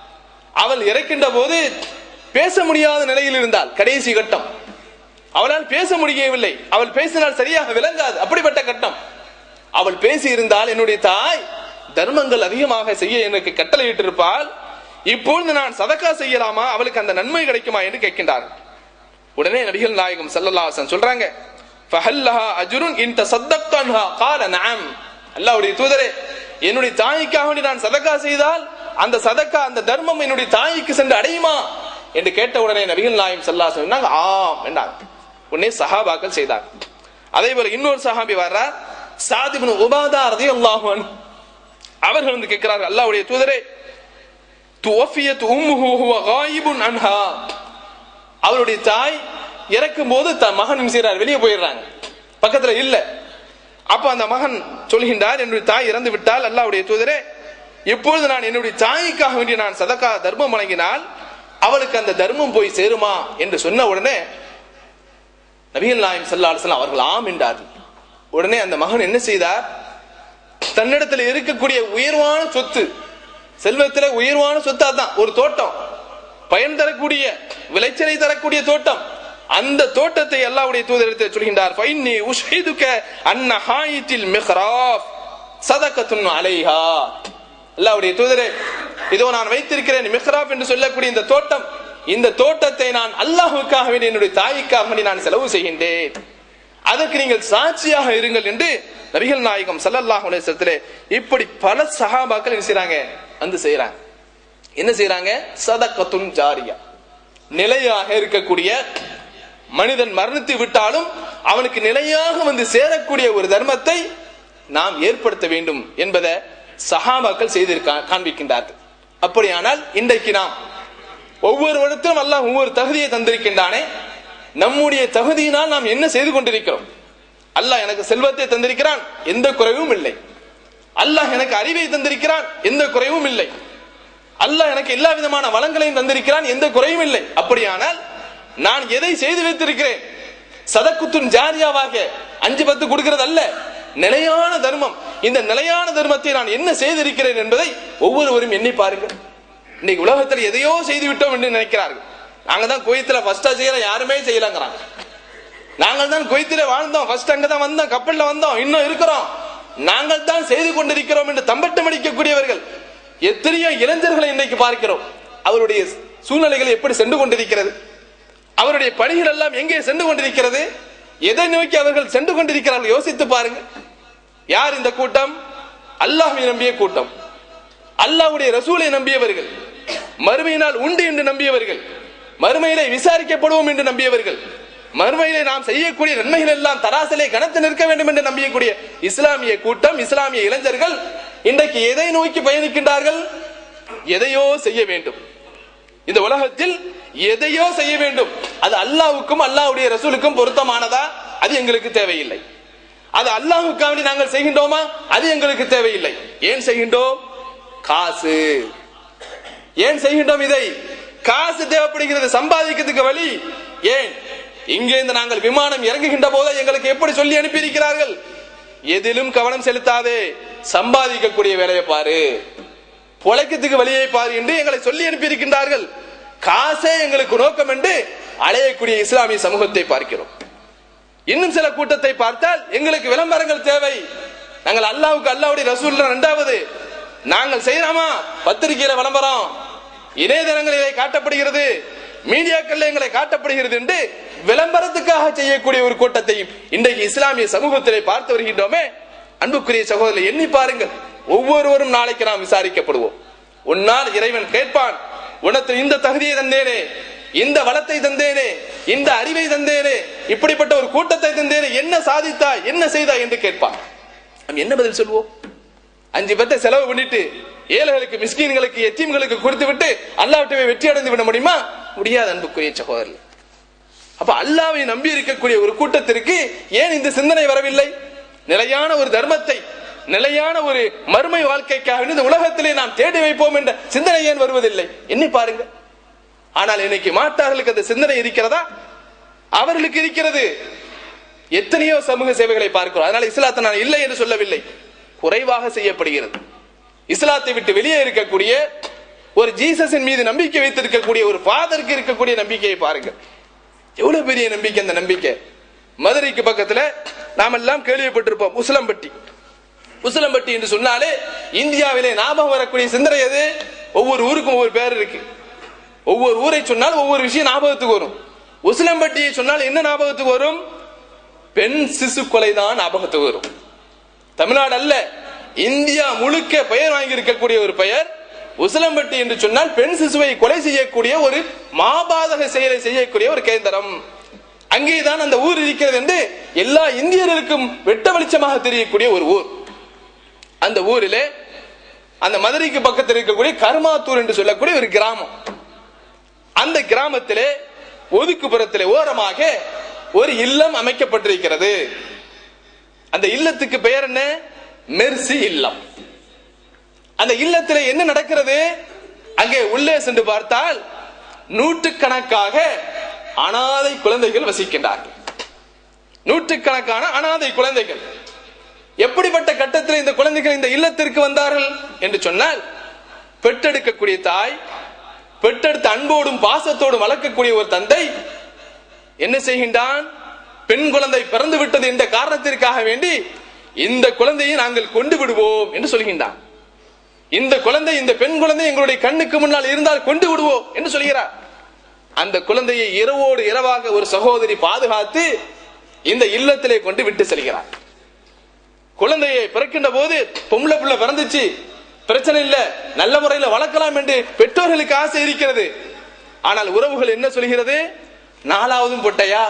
அவள் இறக்கின்ற போது பேச முடியாத நிலையில் இருந்தால் கடைசி கட்டம் அவளால் பேச முடியவில்லை அவள் பேசினால் சரியாக விளங்காது அப்படிப்பட்ட கட்டம் அவள் பேசி இருந்தால் என்னுடைய தாய் தர்மங்கள் அதிகமாக செய்ய எனக்கு கட்டளையிட்டிருப்பால் இப்பொழுது நான் சதக்கா செய்யலாமா அவளுக்கு அந்த நன்மை கிடைக்குமா என்று கேட்கின்றார் உடனே நபிகள் நாயகம் ஸல்லல்லாஹு அலைஹி வஸல்லம் சொல்றாங்க ஃபஹல்லஹா அஜ்ருன் இன் தஸத்தக்த அன்ஹா قال நஅம் அல்லாஹ்வுடைய தூதரே என்னுடைய தாய்க்காக வேண்டி நான் சதக்கா செய்தால் அந்த சதக்கா அந்த தர்மம் என்னுடைய தாய்க்கு சென்று அடையுமா என்று கேட்ட உடனே நபிகள் நாயகம் ஸல்லல்லாஹு அலைஹி வஸல்லம் சொன்னாங்க ஆம் என்றாங்க உடனே சஹாபாக்கள் செய்தார் அதே போல இன்னொரு சஹாபி வர்றார் சாத் இப்னு உபாதா ரலியல்லாஹு அன்ஹு அவர்கள் வந்து கேட்கிறார்கள் அல்லாஹ்வுடைய தூதரே துவஃபியத் உம்முஹு ஹுவ காயிபுன் அன்ஹா அவருடைய தாய் இறக்கும் போது தன் மகன் என்ன செய்றார் வெளியே போயிடுறாங்க பக்கத்துல இல்ல அப்ப அந்த மகன் சொல்கின்றார் என்னுடைய தாய் இறந்து விட்டால் அல்லாஹ்வுடைய தூதரே இப்பொழுது நான் என்னுடைய தாய்க்காக வேண்டி நான் சதக்கா தர்மம் வழங்கினால் அவளுக்கு அந்த தர்மம் போய் சேருமா என்று சொன்ன உடனே நபிகள் நாயம் ஸல்லல்லாஹு அலைஹி வஸல்லம் அவர்கள் ஆம் என்றார்கள் உடனே அந்த மகன் என்ன செய்தார் தன்னிடத்தில் இருக்கக்கூடிய உயர்வான சொத்து செல்வத்துல உயர்வான சொத்து அதான் ஒரு தோட்டம் பயன் தரக்கூடிய விளைச்சலை தரக்கூடிய தோட்டம் அந்த தோட்டத்தை அல்லாஹ்வுடைய தூதரிடத்தில் சொல்கின்றார் ஃபைன்னி உஷ்ஹிதுக அன்ன ஹாயித்தில் மிஹ்ராப் சதகத்துன் அலைஹா அல்லாஹ்வுடைய தூதரே இதோ நான் வைத்திருக்கிறேன் மிஹ்ராப் என்று சொல்லக்கூடிய இந்த தோட்டம் இந்த தோட்டத்தை நான் அல்லாஹ்வுக்காக வேண்டி என்னுடைய தாய்க்காக வேண்டி நான் செலவு செய்கின்றேன் அதற்கு நீங்கள் சாட்சியாக இருங்கள் என்று நபிகள் நாயகம் ஸல்லல்லாஹு அலைஹி வஸல்லத்திலே இப்படி பல சஹாபாக்கள் என்ன செய்றாங்க வந்து செய்றாங்க என்ன செய்றாங்க சதகத்துன் ஜாரியா நிலையாக இருக்கக்கூடிய மனிதன் மரணித்து விட்டாலும் அவனுக்கு நிலையாக வந்து சேரக்கூடிய ஒரு தர்மத்தை நாம் ஏற்படுத்த வேண்டும் என்பதை சஹாபாக்கள் செய்திருக்கா காண்பிக்கின்றார்கள் அப்படியானால் இன்றைக்கு நாம் ஒவ்வொரு இடத்திலும் அல்லாஹ் ஒவ்வொரு தகுதியை தந்திருக்கின்றானே நம்முடைய தகுதியினால் நாம் என்ன செய்து கொண்டிருக்கிறோம் அல்லாஹ் எனக்கு செல்வத்தை தந்திருக்கிறான் எந்த குறைவும் இல்லை அல்லாஹ் எனக்கு அறிவை தந்திருக்கிறான் எந்த குறைவும் இல்லை அல்லாஹ் எனக்கு எல்லா விதமான வளங்களையும் தந்திருக்கிறான் எந்த குறையும் இல்லை அப்படியானால் நான் எதை செய்து வைத்திருக்கிறேன் சதக்குத்துன் ஜாரியாவாக அஞ்சு பத்து கொடுக்கிறது அல்ல நிலையான தர்மம் இந்த நிலையான தர்மத்தை நான் என்ன செய்திருக்கிறேன் என்பதை ஒவ்வொருவரும் எண்ணி பாருங்கள் இன்னைக்கு உலகத்தில் எதையோ செய்து விட்டோம் என்று நினைக்கிறார்கள் நாங்க தான் குவைத்துல ஃபர்ஸ்டா செய்யற யாருமே செய்யலங்கிறாங்க நாங்கள் தான் குவைத்திலே வாழ்ந்தோம் ஃபர்ஸ்ட் அங்க தான் வந்தோம் கப்பல்ல வந்தோம் இன்னும் இருக்கிறோம் நாங்கள் தான் செய்து கொண்டிருக்கிறோம் என்று தம்பட்டம் அடிக்கக்கூடியவர்கள் எத்தனையோ இளைஞர்களை இன்னைக்கு பார்க்கிறோம் அவருடைய சூழ்நிலைகள் எப்படி சென்று கொண்டிருக்கிறது அவருடைய பணிகள் எல்லாம் எங்கே சென்று கொண்டிருக்கிறது எதை நோக்கி அவர்கள் சென்று கொண்டிருக்கிறார்கள் யோசித்து பாருங்க யார் இந்த கூட்டம் அல்லாஹ்வை நம்பிய கூட்டம் அல்லாஹ்வுடைய ரசூலை நம்பியவர்கள் மறுமையினால் உண்டு என்று நம்பியவர்கள் மறுமையிலே விசாரிக்கப்படுவோம் என்று நம்பியவர்கள் மறுமையிலே நாம் செய்யக்கூடிய நன்மைகள் எல்லாம் தராசிலே கனத்து நிற்க வேண்டும் என்று நம்பியக்கூடிய இஸ்லாமிய கூட்டம் இஸ்லாமிய இளைஞர்கள் இன்றைக்கு எதை நோக்கி பயணிக்கின்றார்கள் எதையோ செய்ய வேண்டும் இந்த உலகத்தில் எதையோ செய்ய வேண்டும் அது அல்லாஹ்வுக்கும் அல்லாஹ்வுடைய ரசூலுக்கும் பொருத்தமானதா அது எங்களுக்கு தேவையில்லை அது அல்லாஹ்வுக்காக நாங்கள் செய்கின்றோமா அது எங்களுக்கு தேவையில்லை ஏன் செய்கின்றோம் காசு ஏன் செய்கின்றோம் இதை காசு தேவைப்படுகிறது சம்பாதிக்கிறதுக்கு வழி ஏன் இங்கே இருந்து நாங்கள் விமானம் இறங்குகின்ற போது எங்களுக்கு எப்படி சொல்லி அனுப்பியிருக்கிறார்கள் எதிலும் கவனம் செலுத்தாதே சம்பாதிக்கக்கூடிய வேலையை பாரு பொழைக்கிறதுக்கு வழியை பாரு என்று எங்களை சொல்லி அனுப்பியிருக்கின்றார்கள் காசே எங்களுக்கு நோக்கம் என்று அலையக்கூடிய இஸ்லாமிய சமூகத்தை பார்க்கிறோம் இன்னும் சில கூட்டத்தை பார்த்தால் எங்களுக்கு விளம்பரங்கள் தேவை நாங்கள் அல்லாவுக்கு அல்லாவுடைய ரசூல் இரண்டாவது நாங்கள் செய்யலாமா பத்திரிகையில விளம்பரம் இணையதளங்களிலே காட்டப்படுகிறது மீடியாக்கள் எங்களை காட்டப்படுகிறது என்று விளம்பரத்துக்காக செய்யக்கூடிய ஒரு கூட்டத்தையும் இன்றைக்கு இஸ்லாமிய சமூகத்திலே பார்த்து வருகின்றோமே அன்புக்குரிய சகோதரரை எண்ணி பாருங்கள் ஒவ்வொருவரும் நாளைக்கு நாம் விசாரிக்கப்படுவோம் உன்னால் இறைவன் கேட்பான் உனக்கு இந்த தகுதியை தந்தேனே இந்த வளத்தை தந்தேனே இந்த அறிவை தந்தேனே இப்படிப்பட்ட ஒரு கூட்டத்தை தந்தேனே என்ன சாதித்தாய் என்ன செய்தாய் என்று கேட்பான் நாம் என்ன பதில் சொல்வோம் அஞ்சு பத்தை செலவு பண்ணிட்டு ஏழைகளுக்கு மிஸ்கீன்களுக்கு எத்தீம்களுக்கு கொடுத்து விட்டு அல்லாவிட்டவே வெற்றி அடைந்து விட முடியுமா முடியாது அன்புக்குரிய சகோதரர் அப்ப அல்லாவை நம்பி இருக்கக்கூடிய ஒரு கூட்டத்திற்கு ஏன் இந்த சிந்தனை வரவில்லை நிலையான ஒரு தர்மத்தை நிலையான ஒரு மறுமை வாழ்க்கைக்காக இந்த உலகத்திலே நாம் தேடி வைப்போம் என்ற சிந்தனை ஏன் வருவதில்லை எண்ணி பாருங்க ஆனால் இன்னைக்கு மாட்டார்களுக்கு அந்த சிந்தனை இருக்கிறதா அவர்களுக்கு இருக்கிறது எத்தனையோ சமூக சேவைகளை பார்க்கிறோம் அதனால இஸ்லாத்தை நான் இல்லை என்று சொல்லவில்லை குறைவாக செய்யப்படுகிறது இஸ்லாத்தை விட்டு வெளியே இருக்கக்கூடிய ஒரு ஜீசஸின் மீது நம்பிக்கை வைத்திருக்கக்கூடிய ஒரு ஃபாதருக்கு இருக்கக்கூடிய நம்பிக்கையை பாருங்கள் எவ்வளவு பெரிய நம்பிக்கை அந்த நம்பிக்கை மதுரைக்கு பக்கத்துல நாம் எல்லாம் கேள்விப்பட்டிருப்போம் உசிலம்பட்டி உசிலம்பட்டி என்று சொன்னாலே இந்தியாவிலே ஞாபகம் வரக்கூடிய சிந்தனை எது ஒவ்வொரு ஊருக்கும் ஒவ்வொரு பேர் இருக்கு ஒவ்வொரு ஊரை சொன்னால் ஒவ்வொரு விஷயம் ஞாபகத்துக்கு வரும் உசிலம்பட்டியை சொன்னால் என்ன ஞாபகத்துக்கு வரும் பெண் சிசு கொலை தான் ஞாபகத்துக்கு வரும் தமிழ்நாடு அல்ல இந்தியா முழுக்க பெயர் வாங்கி இருக்கக்கூடிய ஒரு பெயர் உசிலம்பட்டி என்று சொன்னால் பெண் சிசுவை கொலை செய்யக்கூடிய ஒரு மாபாதக செயலை செய்யக்கூடிய ஒரு கேந்திரம் அங்கேதான் அந்த ஊர் இருக்கிறது என்று எல்லா இந்தியர்களுக்கும் வெட்ட வெளிச்சமாக தெரியக்கூடிய ஒரு ஊர் அந்த ஊரிலே அந்த மதுரைக்கு பக்கத்தில் இருக்கக்கூடிய கருமாத்தூர் என்று சொல்லக்கூடிய ஒரு கிராமம் அந்த கிராமத்திலே ஒதுக்குப்புறத்திலே ஓரமாக ஒரு இல்லம் அமைக்கப்பட்டிருக்கிறது அந்த இல்லத்துக்கு பெயர் என்ன மெர்சி இல்லம் அந்த இல்லத்தில் என்ன நடக்கிறது அங்கே உள்ளே சென்று பார்த்தால் நூற்றுக்கணக்காக அனாதை குழந்தைகள் வசிக்கின்றார்கள் நூற்றுக்கணக்கான அனாதை குழந்தைகள் எப்படிப்பட்ட கட்டத்தில் இந்த குழந்தைகள் இந்த இல்லத்திற்கு வந்தார்கள் என்று சொன்னால் பெற்றெடுக்கக்கூடிய தாய் பெற்றெடுத்த அன்போடும் பாசத்தோடும் வளர்க்கக்கூடிய ஒரு தந்தை என்ன செய்கின்றான் பெண் குழந்தை பிறந்து விட்டது என்ற காரணத்திற்காக வேண்டி இந்த குழந்தையை நாங்கள் கொண்டு விடுவோம் என்று சொல்கின்றான் இந்த குழந்தை இந்த பெண் குழந்தை எங்களுடைய கண்ணுக்கு முன்னால் இருந்தால் கொண்டு விடுவோம் என்று சொல்கிறார் அந்த குழந்தையை இரவோடு இரவாக ஒரு சகோதரி பாதுகாத்து இந்த இல்லத்திலே கொண்டு விட்டு செல்கிறார் குழந்தையை பிறக்கின்ற போது பொம்பளை பிள்ளை பிறந்துச்சு பிரச்சனை இல்ல நல்ல முறையில வளர்க்கலாம் என்று பெற்றோர்களுக்கு ஆசை இருக்கிறது ஆனால் உறவுகள் என்ன சொல்கிறது நாலாவதும் பொட்டையா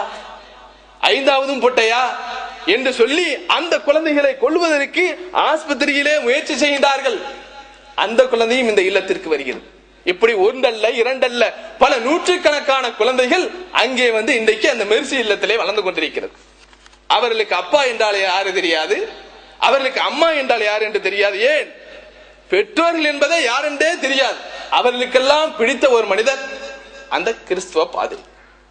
ஐந்தாவதும் பொட்டையா என்று சொல்லி அந்த குழந்தைகளை கொள்வதற்கு ஆஸ்பத்திரியிலே முயற்சி செய்கின்றார்கள் அந்த குழந்தையும் இந்த இல்லத்திற்கு வருகிறது இப்படி ஒன்றல்ல இரண்டல்ல பல நூற்றுக்கணக்கான குழந்தைகள் அங்கே வந்து இன்றைக்கு அந்த மெர்சி இல்லத்திலே வளர்ந்து கொண்டிருக்கிறது அவர்களுக்கு அப்பா என்றால் யாரு தெரியாது அவர்களுக்கு அம்மா என்றால் யார் என்று தெரியாது ஏன் பெற்றோர்கள் என்பதை யார் என்றே தெரியாது அவர்களுக்கெல்லாம் பிடித்த ஒரு மனிதர் அந்த கிறிஸ்துவ பாதிரி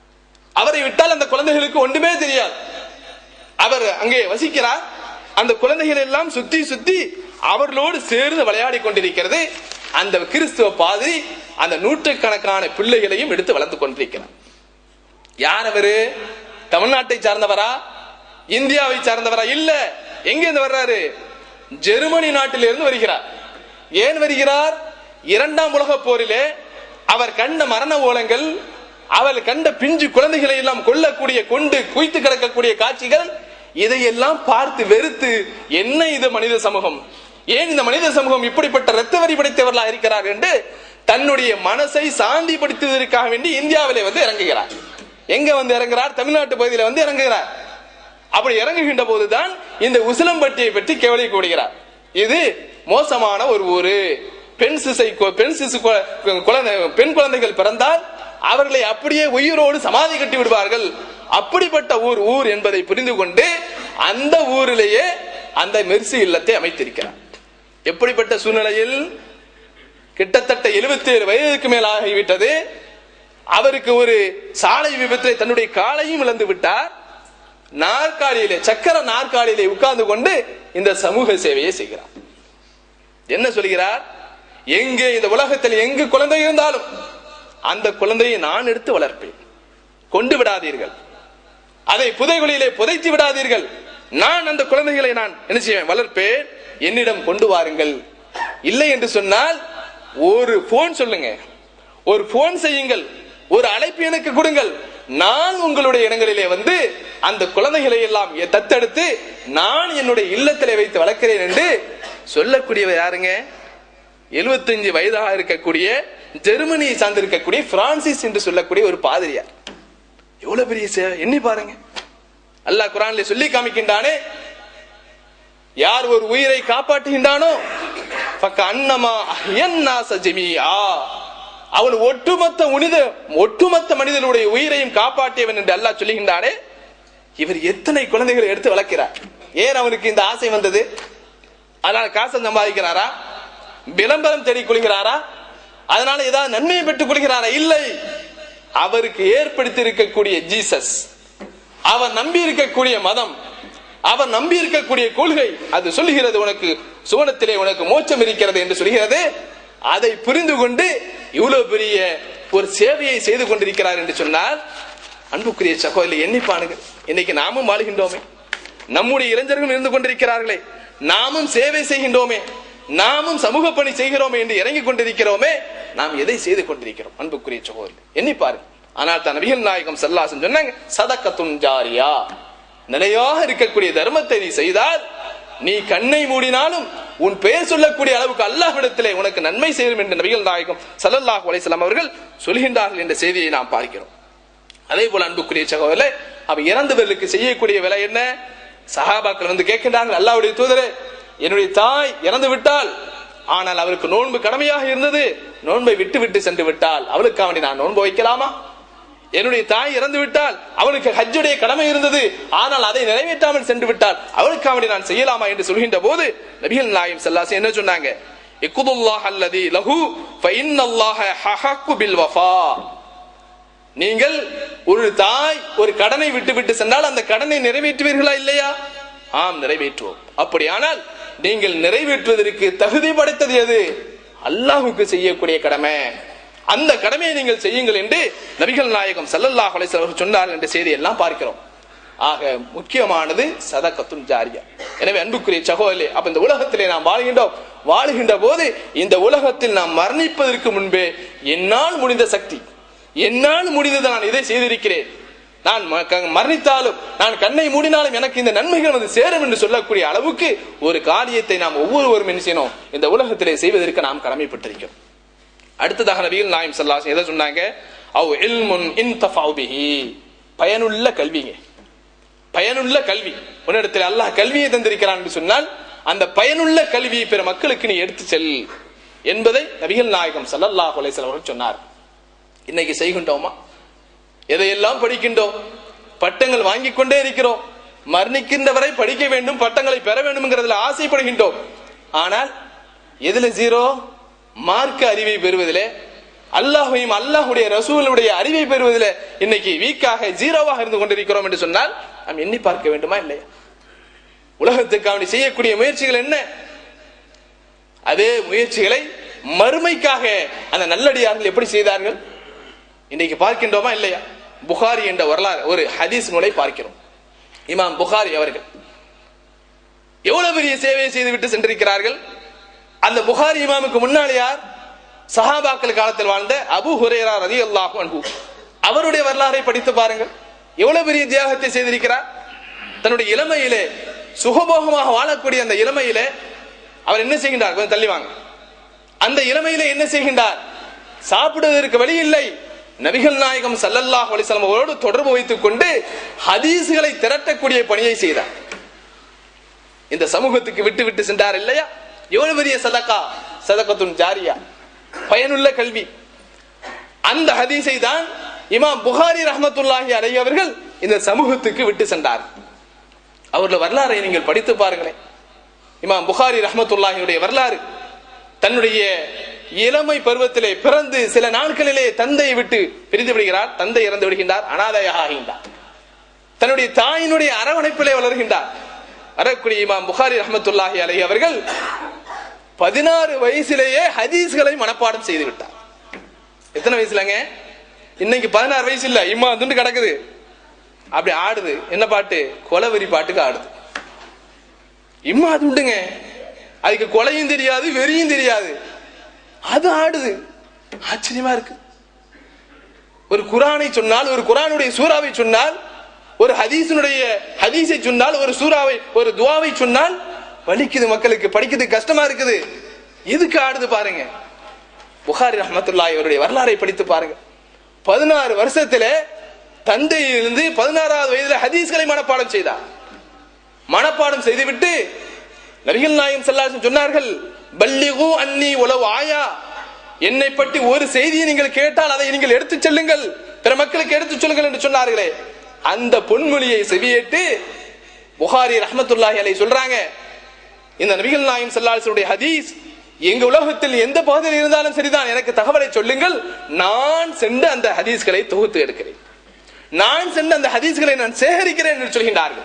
அவரை விட்டால் அந்த குழந்தைகளுக்கு ஒன்றுமே தெரியாது அவர் அங்கே வசிக்கிறார் அந்த குழந்தைகள் எல்லாம் சுத்தி சுத்தி அவர்களோடு சேர்ந்து விளையாடி கொண்டிருக்கிறது அந்த கிறிஸ்துவ பாதிரி அந்த நூற்றுக்கணக்கான பிள்ளைகளையும் எடுத்து வளர்த்து கொண்டிருக்கிறார் யார் அவரு தமிழ்நாட்டை சார்ந்தவரா இந்தியாவை சார்ந்தவரா இல்ல எங்க இருந்து வர்றாரு ஜெர்மனி நாட்டிலிருந்து வருகிறார் ஏன் வருகிறார் இரண்டாம் உலக போரிலே அவர் கண்ட மரண ஓலங்கள் அவர் கண்ட பிஞ்சு குழந்தைகளை எல்லாம் கொல்லக்கூடிய கொண்டு குய்த்து கிடக்கக்கூடிய காட்சிகள் இதையெல்லாம் பார்த்து வெறுத்து என்ன இது மனித சமூகம் ஏன் இந்த மனித சமூகம் இப்படிப்பட்ட இரத்த வரி படைத்தவர்களா இருக்கிறார் என்று தன்னுடைய மனசை சாந்திப்படுத்துவதற்காக வேண்டி இந்தியாவிலே வந்து இறங்குகிறார் எங்க வந்து இறங்குறார் தமிழ்நாட்டு பகுதியில வந்து இறங்குகிறார் அப்படி இறங்குகின்ற போதுதான் இந்த உசிலம்பட்டியை பற்றி கேவலிக்கப்படுகிறார் இது மோசமான ஒரு ஊரு பெண் சிசை பெண் சிசு கு- குழந்தை பெண் குழந்தைகள் பிறந்தால் அவர்களை அப்படியே உயிரோடு சமாதி கட்டி விடுவார்கள் அப்படிப்பட்ட ஊர் ஊர் என்பதை புரிந்து கொண்டு அந்த ஊரிலேயே அந்த மெர்சி இல்லத்தை அமைத்திருக்கிறார் எப்படிப்பட்ட சூழ்நிலையில் கிட்டத்தட்ட 77 வயதுக்கு மேல் ஆகிவிட்டது அவருக்கு ஒரு சாலை விபத்தில் தன்னுடைய காலையும் இழந்து விட்டார் நாற்காலியிலே சக்கர நாற்காலியிலே உட்கார்ந்து கொண்டு இந்த சமூக சேவையை செய்கிறார் என்ன சொல்கிறார் எங்கே இந்த உலகத்தில் எங்கு குழந்தை இருந்தாலும் அந்த குழந்தையை நான் எடுத்து வளர்ப்பேன் கொண்டு விடாதீர்கள் அதை புதைகுழியிலே புதைத்து விடாதீர்கள் நான் அந்த குழந்தைகளை நான் என்ன செய்வேன் வளர்ப்பேன் என்னிடம் கொண்டு வாருங்கள் இல்லை என்று சொன்னால் ஒரு போன் சொல்லுங்க ஒரு போன் செய்யுங்கள் ஒரு அழைப்பு எனக்கு கொடுங்கள் நான் உங்களுடைய இடங்களிலே வந்து அந்த குழந்தைகளை எல்லாம் எ- தத்தெடுத்து நான் என்னுடைய இல்லத்திலே வைத்து வளர்க்கிறேன் என்று சொல்லக்கூடியவர் யாருங்க 75 வயதாக இருக்கக்கூடிய ஜெர்மனியை சார்ந்திருக்கக்கூடிய பிரான்சிஸ் என்று சொல்லக்கூடிய ஒரு பாதிரியார் எவ்வளவு பெரிய சேவை எண்ணி பாருங்க அல்லாஹ் குரான்ல சொல்லி காமிக்கின்றானே யார் ஒரு உயிரை காப்பாற்றுகின்றானோ பக்க அன்னமா அஹ்யன்னாஸ ஜமீஆ. அவன் ஒட்டுமொத்த மனித ஒட்டுமொத்த மனிதனுடைய உயிரையும் காப்பாற்றியவன் என்று அல்லாஹ் சொல்லுகின்றானே இவர் எத்தனை குழந்தைகளை எடுத்து வளர்க்கிறார் ஏன் அவனுக்கு இந்த ஆசை வந்தது அதனால காசை சம்பாதிக்கிறாரா விளம்பரம் தேடிக் கொள்கிறாரா அதனால ஏதாவது நன்மையை பெற்றுக் கொள்கிறாரா இல்லை அவருக்கு ஏற்படுத்தி இருக்கக்கூடிய ஜீசஸ் அவர் நம்பி இருக்கக்கூடிய மதம் அவர் நம்பி இருக்கக்கூடிய கொள்கை அது சொல்லுகிறது உனக்கு சுவனத்திலே உனக்கு மோட்சம் இருக்கிறது என்று சொல்கிறது அதை புரிந்து கொண்டு இவ்வளவு பெரிய ஒரு சேவையை செய்து கொண்டிருக்கிறார் என்று சொன்னால் அன்புக்குரிய சகோதரி எண்ணிப்பானுங்க இன்னைக்கு நாமும் வாழுகின்றோமே நம்முடைய இளைஞர்கள் இருந்து கொண்டிருக்கிறார்களே நாமும் சேவை செய்கின்றோமே நாமும் சமூக பணி செய்கிறோமே என்று இறங்கிக் கொண்டிருக்கிறோமே நாம் எதை செய்து கொண்டிருக்கிறோம் அன்புக்குரிய சகோதரி எண்ணி பாருங்க ஆனால் தன் நபிகள் நாயகம் சல்லாசன் சொன்னாங்க சதக்கத்துன் ஜாரியா நிலையாக இருக்கக்கூடிய தர்மத்தை நீ செய்தால் நீ கண்ணை மூடினாலும் உன் பெயர் சொல்லக்கூடிய அளவுக்கு அல்லாஹ்விடத்திலே உனக்கு நன்மை செய்யும் என்று நபிகள் நாயகம் ஸல்லல்லாஹு அலைஹி வஸல்லம் அவர்கள் சொல்கின்றார்கள் என்ற செய்தியை நாம் பார்க்கிறோம் அதே போல அன்புக்குரிய சகோதரே அவ இறந்தவர்களுக்கு செய்யக்கூடிய விலை என்ன சஹாபாக்கள் வந்து கேட்கின்றார்கள் அல்லாஹ்வுடைய தூதரே என்னுடைய தாய் இறந்து விட்டால் ஆனால் அவருக்கு நோன்பு கடமையாக இருந்தது நோன்பை விட்டு விட்டு சென்று விட்டால் அவளுக்கு அவனை நான் நோன்பு வைக்கலாமா என்னுடைய தாய் இறந்து விட்டால் அவனுக்கு ஹஜ்ஜுடைய கடமை இருந்தது ஆனால் அதை நிறைவேற்றாமல் சென்று விட்டால் அவளுக்கு அவனை நான் செய்யலாமா என்று சொல்கின்ற போது நபிகள் நாயம் செல்லாசி என்ன சொன்னாங்க இக்குதுல்லாஹ் அல்லதி லஹு ஃபஇன்னல்லாஹ ஹஹக்கு பில் வஃபா நீங்கள் ஒரு தாய் ஒரு கடனை விட்டு விட்டு சென்றால் அந்த கடனை நிறைவேற்றுவீர்களா இல்லையா ஆம் நிறைவேற்றுவோம் அப்படியானால் நீங்கள் நிறைவேற்றுவதற்கு தகுதி படைத்தது எது அல்லாஹுக்கு செய்யக்கூடிய கடமை அந்த கடமையை நீங்கள் செய்யுங்கள் என்று நபிகள் நாயகம் ஸல்லல்லாஹு அலைஹி வஸல்லம் அவர்கள் சொன்னார்கள் என்ற செய்தி எல்லாம் பார்க்கிறோம் ஆக முக்கியமானது சதகத்துன் ஜாரியா எனவே அன்புக்குரிய சகோதரே அப்ப இந்த உலகத்திலே நாம் வாழ்கின்றோம் வாழுகின்ற போது இந்த உலகத்தில் நாம் மரணிப்பதற்கு முன்பே என்னால் முடிந்த சக்தி என்னால் முடிந்தது நான் இதை செய்திருக்கிறேன் நான் ம- க- மரணித்தாலும் நான் கண்ணை மூடினாலும் எனக்கு இந்த நன்மைகள் வந்து சேரும் என்று சொல்லக்கூடிய அளவுக்கு ஒரு காரியத்தை நாம் ஒவ்வொருவரும் என்ன செய்யணும் இந்த உலகத்திலே செய்வதற்கு நாம் கடமைப்பட்டிருக்கிறோம் அடுத்ததாக நபிகள் நாயம் சல்லாஸ் எதை சொன்னாங்க அவ் இல்முன் இன்தஃபவு பிஹி பயனுள்ள கல்விங்க பயனுள்ள கல்வி உன்னிடத்தில் அல்லாஹ் கல்வியை தந்திருக்கிறான் என்று சொன்னால் அந்த பயனுள்ள கல்வியை பிற மக்களுக்கு நீ எடுத்து செல் என்பதை நபிகள் நாயகம் ஸல்லல்லாஹு அலைஹி வஸல்லம் அவர்கள் சொன்னார் இன்னைக்கு செய்கின்றோமா எதையெல்லாம் படிக்கின்றோம் பட்டங்கள் வாங்கிக் கொண்டே இருக்கிறோம் மரணிக்கின்ற வரை படிக்க வேண்டும் பட்டங்களை பெற வேண்டும்ங்கிறதுல ஆசைப்படுகின்றோம் ஆனால் எதுல ஜீரோ மார்க்க அறிவை பெறுவதிலே அல்லாஹையும் அல்லாஹுடைய ரசூலுடைய அறிவை பெறுவதில் இன்னைக்கு வீக்காக ஜீரோவாக இருந்து கொண்டிருக்கிறோம் என்று சொன்னால் நாம் எண்ணி பார்க்க வேண்டுமா இல்லையா உலகத்துக்காக செய்யக்கூடிய முயற்சிகள் என்ன அதே முயற்சிகளை மறுமைக்காக அந்த நல்லடியார்கள் எப்படி செய்தார்கள் இன்னைக்கு பார்க்கின்றோமா இல்லையா புகாரி என்ற வரலாறு ஒரு ஹதீஸ் நூலை பார்க்கிறோம் இமாம் புகாரி அவர்கள் எவ்வளவு பெரிய சேவையை செய்துவிட்டு சென்றிருக்கிறார்கள் அந்த புகாரி இமாமுக்கு முன்னாடி யார் சஹாபாக்கள் காலத்தில் வாழ்ந்த அபு ஹுரேரா ரதி அல்லாஹு அன்பு அவருடைய வரலாறை படித்து பாருங்கள் எவ்வளவு பெரிய தியாகத்தை செய்திருக்கிறார் தன்னுடைய இளமையிலே சுகபோகமாக வாழக்கூடிய அந்த இளமையிலே அவர் என்ன செய்கின்றார் கொஞ்சம் தள்ளி வாங்க அந்த இளமையிலே என்ன செய்கின்றார் சாப்பிடுவதற்கு வழி இல்லை நபிகள் நாயகம் ஸல்லல்லாஹு அலைஹி வஸல்லம் அவரோடு தொடர்பு வைத்துக் கொண்டு ஹதீஸ்களை திரட்டக்கூடிய பணியை செய்தார் இந்த சமூகத்துக்கு விட்டு விட்டு சென்றார் இல்லையா எவ்வளவு பெரிய சதக்கா சதக்கத்துன் ஜாரியா பயனுள்ள கல்வி அந்த ஹதீஸை தான் இமாம் புகாரி ரஹ்மத்துல்லாஹி அலைஹி அவர்கள் இந்த சமூகத்துக்கு விட்டு சென்றார் அவருடைய வரலாறை நீங்கள் படித்து பாருங்களேன் இமாம் புகாரி ரஹ்மத்துல்லாஹியுடைய வரலாறு தன்னுடைய இளமை பருவத்திலே பிறந்து சில நாட்களிலே தந்தையை விட்டு பிரிந்து விடுகிறார் தந்தை இறந்து விடுகின்றார் அனாதையாக ஆகின்றார் தன்னுடைய தாயினுடைய அரவணைப்பிலே வளர்கின்றார் வரக்கூடிய இமாம் புகாரி ரஹ்மத்துல்லாஹி அலைஹி அவர்கள் பதினாறு வயசிலேயே ஹதீஸ்களை மனப்பாடம் செய்து விட்டார் எத்தனை வயசுலங்க இன்னைக்கு பதினாறு வயசு இல்ல இம்மா துண்டு கிடக்குது அப்படி ஆடுது என்ன பாட்டு கொலவெறி பாட்டுக்கு ஆடுது இம்மா துண்டுங்க அதுக்கு கொலையும் தெரியாது வெறியும் தெரியாது அது ஆடுது ஆச்சரியமா இருக்கு ஒரு குரானை சொன்னால் ஒரு குரானுடைய சூறாவை சொன்னால் ஒரு ஹதீஸினுடைய ஹதீஸை சொன்னால் ஒரு சூறாவை ஒரு துவாவை சொன்னால் வலிக்குது மக்களுக்கு படிக்கிறது கஷ்டமா இருக்குது எதுக்கு ஆடுது பாருங்க புகாரி ரஹமத்துல்லாஹி அவருடைய வரலாறை படித்து பாருங்க பதினாறு வருஷத்துல தந்தையிலிருந்து பதினாறாவது வயதுல ஹதீஸ்களை மனப்பாடம் செய்தார் மனப்பாடம் செய்துவிட்டு நபிகள் நாயகம் ஸல்லல்லாஹு சொன்னார்கள் பல்லிகு அன்னி உலவு ஆயா என்னை பற்றி ஒரு செய்தியை நீங்கள் கேட்டால் அதை நீங்கள் எடுத்துச் செல்லுங்கள் பிற மக்களுக்கு எடுத்துச் சொல்லுங்கள் என்று சொன்னார்களே அந்த பொன்மொழியை செவியேட்டு புகாரி ரஹ்மத்துல்லாஹி அலை சொல்றாங்க இந்த நபிகள் நாயம் சல்லாசுடைய ஹதீஸ் எங்க உலகத்தில் எந்த பகுதியில் இருந்தாலும் சரிதான் எனக்கு தகவலை சொல்லுங்கள் நான் சென்று அந்த ஹதீஸ்களை தொகுத்து எடுக்கிறேன் நான் சென்று அந்த ஹதீஸ்களை நான் சேகரிக்கிறேன் என்று சொல்கின்றார்கள்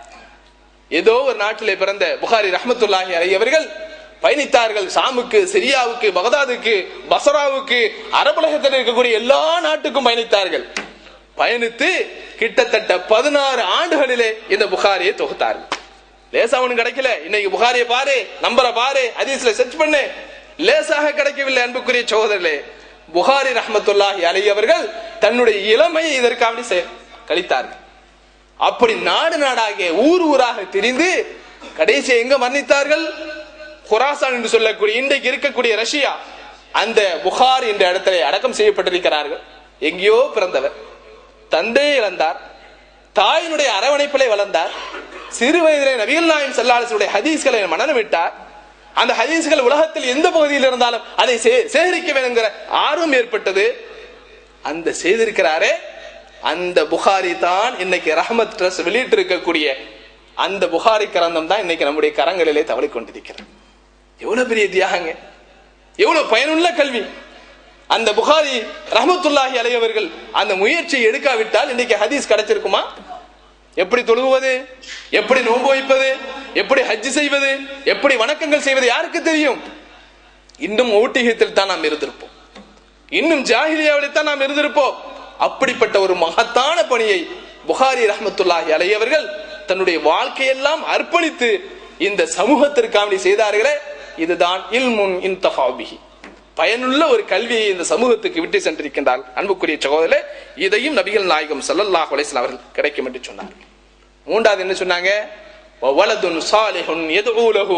ஏதோ ஒரு நாட்டிலே பிறந்த புகாரி ரஹமத்துல்லாஹி அலை அவர்கள் பயணித்தார்கள் சாமுக்கு சிரியாவுக்கு பகதாதுக்கு பசராவுக்கு அரபுலகத்தில் இருக்கக்கூடிய எல்லா நாட்டுக்கும் பயணித்தார்கள் பயணித்து கிட்டத்தட்ட பதினாறு ஆண்டுகளிலே இந்த புகாரியை தொகுத்தார்கள் லேசா ஒண்ணு கிடைக்கல இன்னைக்கு புகாரியை பாரு நம்பரை பாரு ஹதீஸ்ல சர்ச் பண்ணு லேசாக கிடைக்கவில்லை அன்புக்குரிய சகோதரர்களே புகாரி ரஹமத்துல்லாஹி அலை அவர்கள் தன்னுடைய இளமையை இதற்காக செ- கழித்தார்கள் அப்படி நாடு நாடாக ஊர் ஊராக திரிந்து கடைசி எங்க மரணித்தார்கள் குராசான் என்று சொல்லக்கூடிய இன்றைக்கு இருக்கக்கூடிய ரஷ்யா அந்த புகார் என்ற இடத்துல அடக்கம் செய்யப்பட்டிருக்கிறார்கள் எங்கேயோ பிறந்தவர் தந்தையை இழந்தார் தாயினுடைய அரவணைப்பிலே வளர்ந்தார் சிறு வயதிலே நபிகள் நாயம் செல்லாசுடைய ஹதீஸ்களை மனநமிட்டார் அந்த ஹதீஸ்கள் உலகத்தில் எந்த பகுதியில் இருந்தாலும் அதை சே- சேகரிக்க வேணுங்கிற ஆர்வம் ஏற்பட்டது அந்த செய்திருக்கிறாரே அந்த புகாரி தான் இன்னைக்கு ரஹமத் ட்ரஸ்ட் வெளியிட்டு இருக்கக்கூடிய அந்த புகாரி கிரந்தம் தான் இன்னைக்கு நம்முடைய கரங்களிலே தவறிக் கொண்டிருக்கிறது எவ்வளவு பெரிய தியாகங்க எவ்வளவு பயனுள்ள கல்வி அந்த புகாரி ரஹமத்துல்லாஹி அலையவர்கள் அந்த முயற்சியை எடுக்காவிட்டால் இன்னைக்கு ஹதீஸ் கிடைச்சிருக்குமா எப்படி தொழுகுவது எப்படி நோன்பு வைப்பது எப்படி ஹஜ் செய்வது எப்படி வணக்கங்கள் செய்வது யாருக்கு தெரியும் இன்னும் ஓட்டிகத்தில் தான் நாம் இருந்திருப்போம் இன்னும் ஜாகிலியாவிலே தான் நாம் இருந்திருப்போம் அப்படிப்பட்ட ஒரு மகத்தான பணியை புகாரி ரஹமத்துல்லாஹி அலையவர்கள் தன்னுடைய வாழ்க்கையெல்லாம் அர்ப்பணித்து இந்த சமூகத்திற்காக செய்தார்களே இதுதான் இல்முன் இன்தஃபாபிஹி பயனுள்ள ஒரு கல்வியை இந்த சமூகத்துக்கு விட்டு சென்றிருக்கின்றார் அன்புக்குரிய சகோதரே இதையும் நபிகள் நாயகம் ஸல்லல்லாஹு அலைஹி வஸல்லம் அவர்கள் கிடைக்கும் என்று சொன்னார் மூன்றாவது என்ன சொன்னாங்க வலதுன் சாலிஹுன் யதுஊ லஹு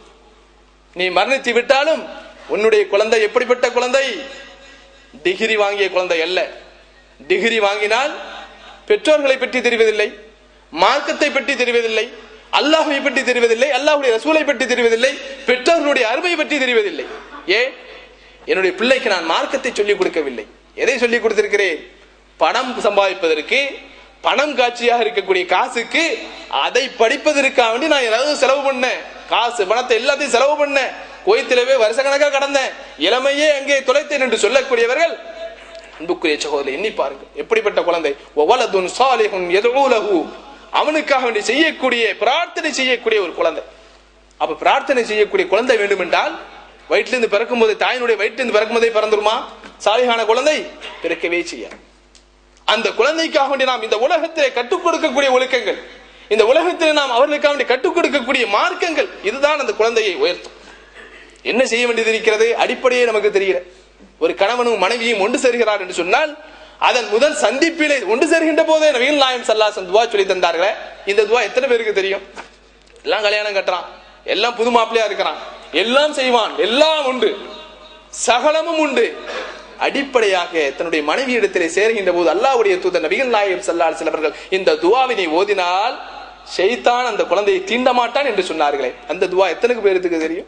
நீ மரணித்து விட்டாலும் உன்னுடைய குழந்தை எப்படிப்பட்ட குழந்தை டிகிரி வாங்கிய குழந்தை அல்ல டிகிரி வாங்கினால் பெற்றோர்களை பற்றி தெரிவதில்லை மார்க்கத்தை பற்றி தெரிவதில்லை அல்லாஹை பற்றி தெரிவதில்லை அல்லாஹுடைய ரசூலை பற்றி தெரிவதில்லை பெற்றோர்களுடைய அருமை பற்றி தெரிவதில்லை ஏன் என்னுடைய பிள்ளைக்கு நான் மார்க்கத்தை சொல்லிக் கொடுக்கவில்லை எதை சொல்லிக் கொடுத்திருக்கிறேன் பணம் சம்பாதிப்பதற்கு பணம் காட்சியாக இருக்கக்கூடிய காசுக்கு அதை படிப்பதற்காக வேண்டி நான் ஏதாவது செலவு பண்ணேன் காசு பணத்தை எல்லாத்தையும் செலவு பண்ணேன் கோயத்திலவே வருஷக்கணக்காக கடந்தேன் இளமையே அங்கே தொலைத்தேன் என்று சொல்லக்கூடியவர்கள் அன்புக்குரிய சகோதரர் எண்ணி பாருங்க எப்படிப்பட்ட குழந்தை ஒவலதுன் சாலிஹுன் எதுலகு அவனுக்காக வேண்டி செய்யக்கூடிய பிரார்த்தனை செய்யக்கூடிய ஒரு குழந்தை அப்ப பிரார்த்தனை செய்யக்கூடிய குழந்தை வேண்டும் என்றால் வயிற்றிலிருந்து பிறக்கும் போது தாயினுடைய வயிற்றிலிருந்து பிறக்கும் போதே பிறந்துருமா சாலிகான குழந்தை பிறக்கவே செய்யாது அந்த குழந்தைக்காக வேண்டி நாம் இந்த உலகத்திலே கற்றுக் கொடுக்கக்கூடிய ஒழுக்கங்கள் இந்த உலகத்திலே நாம் அவர்களுக்காக வேண்டி கற்றுக் கொடுக்கக்கூடிய மார்க்கங்கள் இதுதான் அந்த குழந்தையை உயர்த்தும் என்ன செய்ய வேண்டியது இருக்கிறது அடிப்படையே நமக்கு தெரியல ஒரு கணவனும் மனைவியும் ஒன்று சேர்கிறார் என்று சொன்னால் அதன் முதல் சந்திப்பிலே ஒன்று சேர்கின்ற போதே நவீன் நாயம் சல்லாசன் துவா சொல்லி தந்தார்களே இந்த துவா எத்தனை பேருக்கு தெரியும் எல்லாம் கல்யாணம் கட்டுறான் எல்லாம் புது மாப்பிள்ளையா இருக்கிறான் எல்லாம் செய்வான் எல்லாம் உண்டு சகலமும் உண்டு அடிப்படையாக தன்னுடைய மனைவி இடத்திலே சேர்கின்ற போது அல்லாவுடைய தூதர் நபிகள் நாயகம் சல்லால் சிலவர்கள் இந்த துவாவினை ஓதினால் ஷைத்தான் அந்த குழந்தையை தீண்ட மாட்டான் என்று சொன்னார்களே அந்த துவா எத்தனை பேருக்கு தெரியும்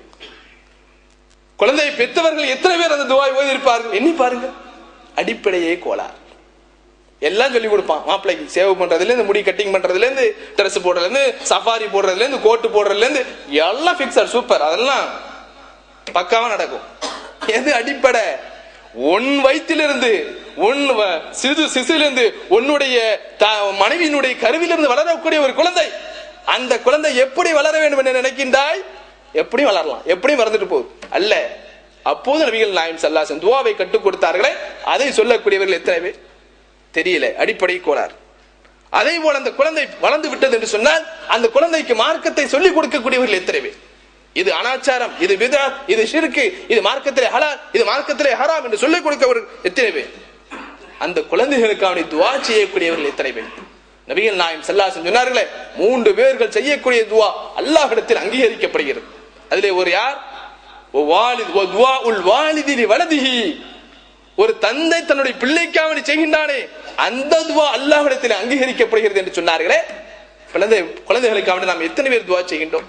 குழந்தையை பெற்றவர்கள் எத்தனை பேர் அந்த துவாய் ஓதி இருப்பார்கள் எண்ணி பாருங்க அடிப்படையே கோளாறு எல்லாம் சொல்லி கொடுப்பான் மாப்பிள்ளைக்கு சேவ் பண்றதுல இருந்து முடி கட்டிங் பண்றதுல இருந்து ட்ரெஸ் போடுறதுல இருந்து சஃபாரி போடுறதுல இருந்து கோட்டு போடுறதுல இருந்து எல்லாம் பிக்சர் சூப்பர் அதெல்லாம் பக்காவா நடக்கும் எது அடிப்படை உன் வயிற்றிலிருந்து உன் வ- சிறு சிசுலிருந்து உன்னுடைய த- மனைவியினுடைய கருவிலிருந்து வளரக்கூடிய ஒரு குழந்தை அந்த குழந்தை எப்படி வளர வேண்டும் என்று நினைக்கின்றாய் எப்படி வளரலாம் எப்படி மறந்துட்டு போகுது அல்ல அப்போது நபிகள் நாயம் சல்லாசன் துவாவை கற்றுக் கொடுத்தார்களே அதை சொல்லக்கூடியவர்கள் எத்தனை பேர் தெரியல அடிப்படை கோளாறு அதே போல அந்த குழந்தை வளர்ந்து விட்டது என்று சொன்னால் அந்த குழந்தைக்கு மார்க்கத்தை சொல்லிக் கொடுக்கக்கூடியவர்கள் எத்தனை பேர் இது அனாச்சாரம் இது விதாத் இது ஷிர்கு இது மார்க்கத்திலே ஹலால் இது மார்க்கத்திலே ஹராம் என்று சொல்லிக் கொடுக்கவர்கள் எத்தனை பேர் அந்த குழந்தைகளுக்கான துவா செய்யக்கூடியவர்கள் எத்தனை பேர் நபிகள் நாயம் செல்லாசன் சொன்னார்களே மூன்று பேர்கள் செய்யக்கூடிய துவா அல்லாஹ்விடத்தில் அங்கீகரிக்கப்படுகிறது அதிலே ஒரு யார் ஒ வாலித் ஒ துவா உல் வாலிதினி வலதிஹி ஒரு தந்தை தன்னுடைய பிள்ளைக்காக வேண்டி செய்கின்றானே அந்த துவா அல்லாஹ்விடத்தில் அங்கீகரிக்கப்படுகிறது என்று சொன்னார்களே குழந்தை குழந்தைகளுக்காக வேண்டி நாம் எத்தனை பேர் துவா செய்கின்றோம்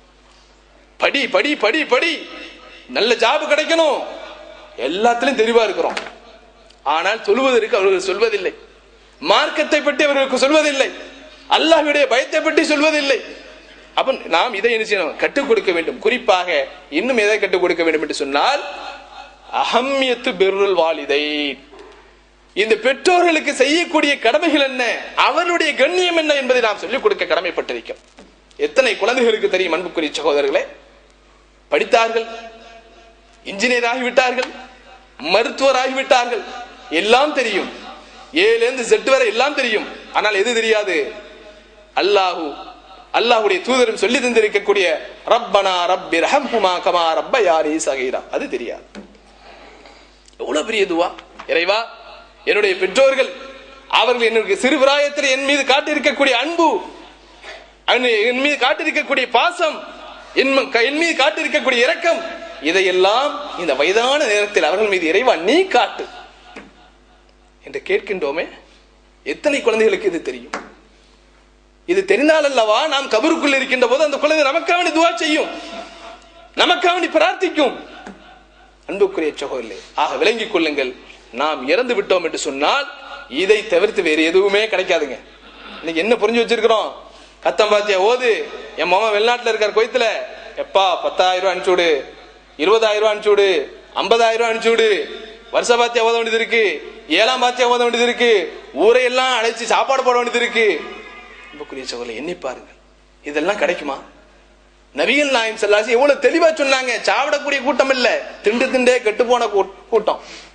படி படி படி படி நல்ல ஜாப் கிடைக்கணும் எல்லாத்திலும் தெளிவா இருக்கிறோம் ஆனால் சொல்வதற்கு அவர்கள் சொல்வதில்லை மார்க்கத்தை பற்றி அவர்களுக்கு சொல்வதில்லை அல்லாஹ்வுடைய பயத்தை பற்றி சொல்வதில்லை அப்ப நாம் இதை என்ன செய்யணும் கற்றுக் கொடுக்க வேண்டும் குறிப்பாக இன்னும் எதை கற்றுக் கொடுக்க வேண்டும் என்று சொன்னால் அகம்யத்து பெருள் வாலிதை இந்த பெற்றோர்களுக்கு செய்யக்கூடிய கடமைகள் என்ன அவருடைய கண்ணியம் என்ன என்பதை நாம் சொல்லிக் கொடுக்க கடமைப்பட்டிருக்கிறோம் எத்தனை குழந்தைகளுக்கு தெரியும் அன்புக்குரிய சகோதரர்களே படித்தார்கள் இன்ஜினியர் ஆகிவிட்டார்கள் மருத்துவர் ஆகிவிட்டார்கள் எல்லாம் தெரியும் ஏலேந்து செட்டு வரை எல்லாம் தெரியும் ஆனால் எது தெரியாது அல்லாஹு அல்லாஹ்வுடைய தூதரும் சொல்லி தந்திருக்கக்கூடிய ரப்பனா ரப்பி ரஹம்ஹுமா கமா ரப்ப யாரி சகீரா அது தெரியாது எவ்வளவு பெரிய துவா இறைவா என்னுடைய பெற்றோர்கள் அவர்கள் என்னுடைய சிறு பிராயத்தில் என் மீது காட்டியிருக்கக்கூடிய அன்பு அவன் என் மீது காட்டிருக்கக்கூடிய பாசம் என் ம- என் மீது காட்டிருக்கக்கூடிய இரக்கம் இதையெல்லாம் இந்த வயதான நேரத்தில் அவர்கள் மீது இறைவா நீ காட்டு என்று கேட்கின்றோமே எத்தனை குழந்தைகளுக்கு இது தெரியும் இது தெரிந்தால் அல்லவா நாம் கபருக்குள் இருக்கின்ற போது அந்த குழந்தை நமக்காக துவா செய்யும் நமக்காக பிரார்த்திக்கும் அன்புக்குரிய சகோதரர்களே ஆக விளங்கிக் கொள்ளுங்கள் நாம் இறந்து விட்டோம் என்று சொன்னால் இதை தவிர்த்து வேறு எதுவுமே கிடைக்காதுங்க இன்னைக்கு என்ன புரிஞ்சு வச்சிருக்கிறோம் கத்தம் பாத்தியா ஓது என் மாமா வெளிநாட்டுல இருக்கார் கோயத்துல எப்பா பத்தாயிரம் ரூபாய் அனுப்பிச்சு விடு இருபதாயிரம் ரூபாய் அனுப்பிச்சு விடு ஐம்பதாயிரம் ரூபாய் அனுப்பிச்சு விடு வருஷ பாத்தியா ஓத வேண்டியது இருக்கு ஏழாம் பாத்தியா ஓத வேண்டியது இருக்கு ஊரை எல்லாம் அழைச்சு சாப்பாடு போட வேண்டியது இருக்கு அன்புக்குரிய சகோதரர்களே எண்ணி பாருங்கள் இதெல்லாம் கிடைக்குமா நபிகள் நாயம் செல்லாசி எவ்வளவு தெளிவா சொன்னாங்க சாப்பிடக்கூடிய கூட்டம் இல்ல திண்டு திண்டே கெட்டு போன கூட்டம்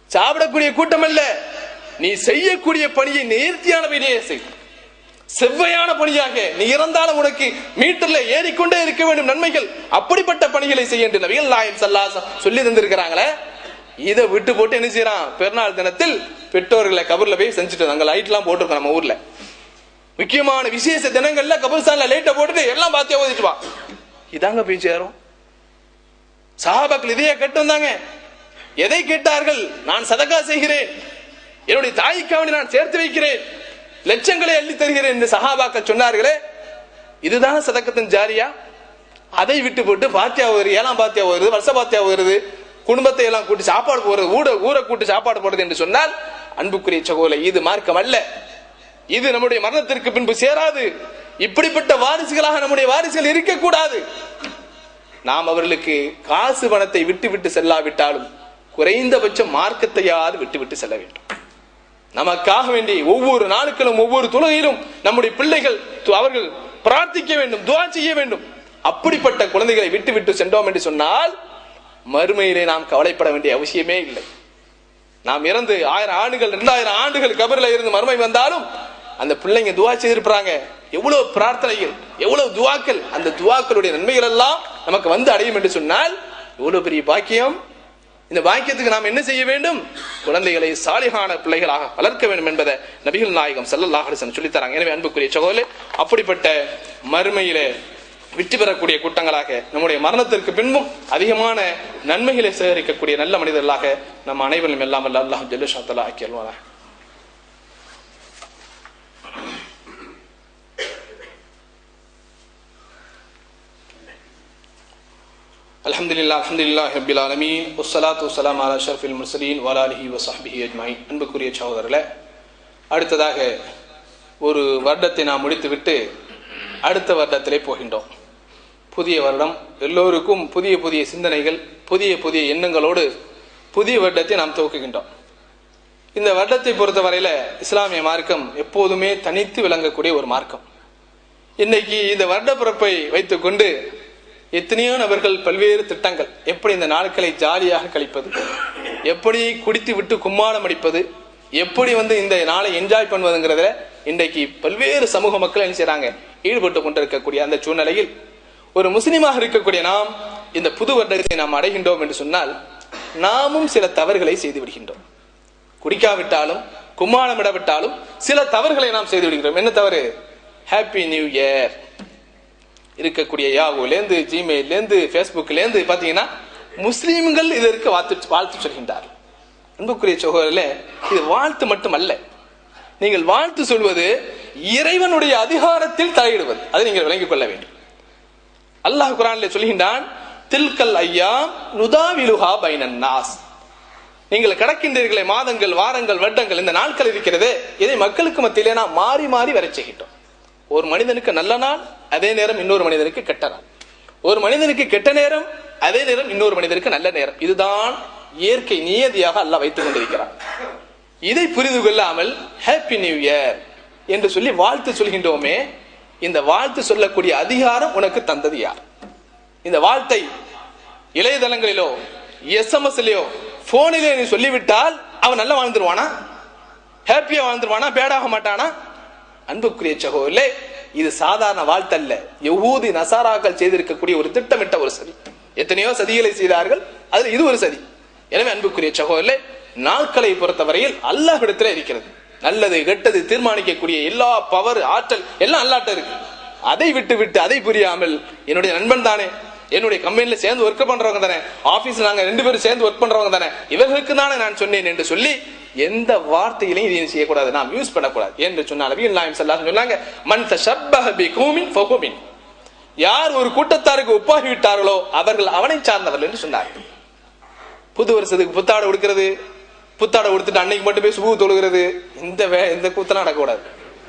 சாப்பிடக்கூடிய கூட்டம் அல்ல நீ செய்யக்கூடிய பணியை நேர்த்தியான பணியை செய் செவ்வையான பணியாக நீ இறந்தாலும் உனக்கு மீட்டர்ல ஏறிக்கொண்டே இருக்க வேண்டும் நன்மைகள் அப்படிப்பட்ட பணிகளை செய்ய என்று நபிகள் நாயம் சல்லாசம் சொல்லி தந்திருக்கிறாங்களே இதை விட்டு போட்டு என்ன செய்யறான் பெருநாள் தினத்தில் பெற்றோர்களை கபர்ல போய் செஞ்சுட்டு அங்க லைட் எல்லாம் போட்டிருக்கோம் நம்ம ஊர்ல முக்கியமான விசேஷ தினங்கள்ல கபர்ஸ்தான்ல லைட்டை போட்டுட்டு எல்லாம் பாத்தியா ஓதிட்டு வா இதாங்க போய் சேரும் சஹாபாக்கள் இதையே கேட்டு வந்தாங்க எதை கேட்டார்கள் நான் சதகா செய்கிறேன் என்னுடைய தாய்க்காவணி நான் சேர்த்து வைக்கிறேன் லட்சங்களை அள்ளி தருகிறேன் என்று சஹாபாக்கள் சொன்னார்களே இதுதான் சதக்கத்தின் ஜாரியா அதை விட்டு போட்டு பாத்தியா வருது ஏழாம் பாத்தியா வருது வருஷ பாத்தியா வருது குடும்பத்தை எல்லாம் கூட்டி சாப்பாடு போடுறது ஊட ஊரை கூட்டி சாப்பாடு போடுறது என்று சொன்னால் அன்புக்குரிய சகோலை இது மார்க்கம் அல்ல இது நம்முடைய மரணத்திற்கு பின்பு சேராது இப்படிப்பட்ட வாரிசுகளாக நம்முடைய வாரிசுகள் இருக்கக்கூடாது நாம் அவர்களுக்கு காசு பணத்தை விட்டு விட்டு செல்லாவிட்டாலும் குறைந்தபட்சம் மார்க்கத்தையாவது விட்டு விட்டு செல்ல வேண்டும் நமக்காக வேண்டி ஒவ்வொரு நாளுக்களும் ஒவ்வொரு தொழுகையிலும் நம்முடைய பிள்ளைகள் து- அவர்கள் பிரார்த்திக்க வேண்டும் துவா செய்ய வேண்டும் அப்படிப்பட்ட குழந்தைகளை விட்டு விட்டு சென்றோம் என்று சொன்னால் மறுமையிலே நாம் கவலைப்பட வேண்டிய அவசியமே இல்லை நாம் இறந்து ஆயிரம் ஆண்டுகள் இரண்டாயிரம் ஆண்டுகள் கபரில் இருந்து மறுமை வந்தாலும் அந்த பிள்ளைங்க துவா செய்திருப்பாங்க எவ்வளவு பிரார்த்தனைகள் எவ்வளவு துவாக்கள் அந்த துவாக்களுடைய நன்மைகள் எல்லாம் நமக்கு வந்து அடையும் என்று சொன்னால் எவ்வளவு பெரிய பாக்கியம் இந்த பாக்கியத்துக்கு நாம் என்ன செய்ய வேண்டும் குழந்தைகளை சாலிகான பிள்ளைகளாக வளர்க்க வேண்டும் என்பதை நபிகள் நாயகம் ஸல்லல்லாஹு அலைஹி வஸல்லம் சொல்லித் தராங்க எனவே அன்புக்குரிய சகோதரே அப்படிப்பட்ட மறுமையிலே வெற்றி பெறக்கூடிய கூட்டங்களாக நம்முடைய மரணத்திற்கு பின்பும் அதிகமான நன்மைகளை சேகரிக்கக்கூடிய நல்ல மனிதர்களாக நம்ம அனைவரும் எல்லாம் வல்ல அல்லாஹ் ஜல்லுஷாத்தலா ஆக்கி அல்வானா الحمد لله الحمد لله رب العالمين والصلاة والسلام على أشرف المرسلين وعلى آله وصحبه أجمعين அன்புக்குரிய சகோதரர்களே அடுத்ததாக ஒரு வருடத்தை நாம் முடித்துவிட்டு அடுத்த வருடத்திலே போகின்றோம் புதிய வருடம் எல்லோருக்கும் புதிய புதிய சிந்தனைகள் புதிய புதிய எண்ணங்களோடு புதிய வருடத்தை நாம் துவக்குகின்றோம் இந்த வருடத்தை பொறுத்தவரையில இஸ்லாமிய மார்க்கம் எப்போதுமே தனித்து விளங்கக்கூடிய ஒரு மார்க்கம் இன்னைக்கு இந்த வருட பிறப்பை வைத்துக்கொண்டு எத்தனையோ நபர்கள் பல்வேறு திட்டங்கள் எப்படி இந்த நாட்களை ஜாலியாக கழிப்பது எப்படி குடித்து விட்டு கும்மாளம் அடிப்பது எப்படி வந்து இந்த நாளை என்ஜாய் பண்ணுவதுங்கிறதுல இன்றைக்கு பல்வேறு சமூக மக்கள் என்ன செய்றாங்க ஈடுபட்டு கொண்டிருக்கக்கூடிய அந்த சூழ்நிலையில் ஒரு முஸ்லிமாக இருக்கக்கூடிய நாம் இந்த புது வருடத்தை நாம் அடைகின்றோம் என்று சொன்னால் நாமும் சில தவறுகளை செய்து விடுகின்றோம் குடிக்காவிட்டாலும் கும்மாளம் இடவிட்டாலும் சில தவறுகளை நாம் செய்து விடுகிறோம் என்ன தவறு ஹாப்பி நியூ இயர் இருக்கக்கூடிய யாகுலேருந்து ஜிமெயிலேருந்து ஃபேஸ்புக்லேருந்து பார்த்தீங்கன்னா முஸ்லீம்கள் இதற்கு வாழ்த்து வாழ்த்து சொல்கின்றார்கள் அன்புக்குரிய சகோதரர்களே இது வாழ்த்து மட்டுமல்ல நீங்கள் வாழ்த்து சொல்வது இறைவனுடைய அதிகாரத்தில் தலையிடுவது அதை நீங்கள் விளங்கிக் கொள்ள வேண்டும் அல்லாஹ் குரானில் சொல்கின்றான் தில்கல் ஐயா நுதாவிலுஹா பைனன் நாஸ் நீங்கள் கடக்கின்றீர்களே மாதங்கள் வாரங்கள் வருடங்கள் இந்த நாட்கள் இருக்கிறது இதை மக்களுக்கு மத்தியிலே நாம் மாறி மாறி வரச் செய்கின்றோம் ஒரு மனிதனுக்கு நல்ல நாள் அதே நேரம் இன்னொரு மனிதனுக்கு கெட்ட நாள் ஒரு மனிதனுக்கு கெட்ட நேரம் அதே நேரம் இன்னொரு மனிதனுக்கு நல்ல நேரம் இதுதான் இயற்கை நியதியாக அல்லாஹ் வைத்துக் கொண்டிருக்கிறார் இதை புரிந்து கொள்ளாமல் ஹாப்பி நியூ இயர் என்று சொல்லி வாழ்த்து சொல்கின்றோமே இந்த வாழ்த்து சொல்லக்கூடிய அதிகாரம் உனக்கு தந்தது யார் இந்த வாழ்த்தை இளையதளங்களிலோ எஸ்எம்எஸ்லயோ போனிலே நீ சொல்லிவிட்டால் அவன் நல்லா வாழ்ந்துருவானா ஹாப்பியா வாழ்ந்துருவானா பேடாக மாட்டானா அன்புக்குரிய சகோதரே இது சாதாரண வாழ்த்தல்ல யகூதி நசாராக்கள் செய்திருக்கக்கூடிய ஒரு திட்டமிட்ட ஒரு சதி எத்தனையோ சதிகளை செய்தார்கள் அதில் இது ஒரு சதி எனவே அன்புக்குரிய சகோதரே நாட்களை பொறுத்தவரையில் அல்லாஹ்விடத்தில் இருக்கிறது நல்லது கெட்டது தீர்மானிக்கக்கூடிய எல்லா பவர் ஆற்றல் எல்லாம் அல்லாட்ட இருக்கு அதை விட்டு விட்டு அதை புரியாமல் என்னுடைய நண்பன் தானே என்னுடைய கம்பெனில சேர்ந்து ஒர்க் பண்றவங்க தானே ஆபீஸ்ல நாங்க ரெண்டு பேரும் சேர்ந்து ஒர்க் பண்றவங்க தானே இவர்களுக்கு தானே நான் சொன்னேன் என்று சொல்லி எந்த வார்த்தையிலையும் இதை செய்யக்கூடாது நாம் யூஸ் பண்ணக்கூடாது என்று சொன்னால் நபிகள் நாயம் ஸல்லல்லாஹு சொன்னாங்க மன் தஷப்பஹ பி கௌமின் ஃபஹுமின் யார் ஒரு கூட்டத்தாருக்கு ஒப்பாகி விட்டார்களோ அவர்கள் அவனை சார்ந்தவர்கள் என்று சொன்னார்கள் புது வருஷத்துக்கு புத்தாடை உடுக்கிறது புத்தாடை உடுத்துட்டு அன்னைக்கு மட்டும் போய் சுபு தொழுகிறது இந்த வே இந்த கூத்தெல்லாம் நடக்கக்கூடாது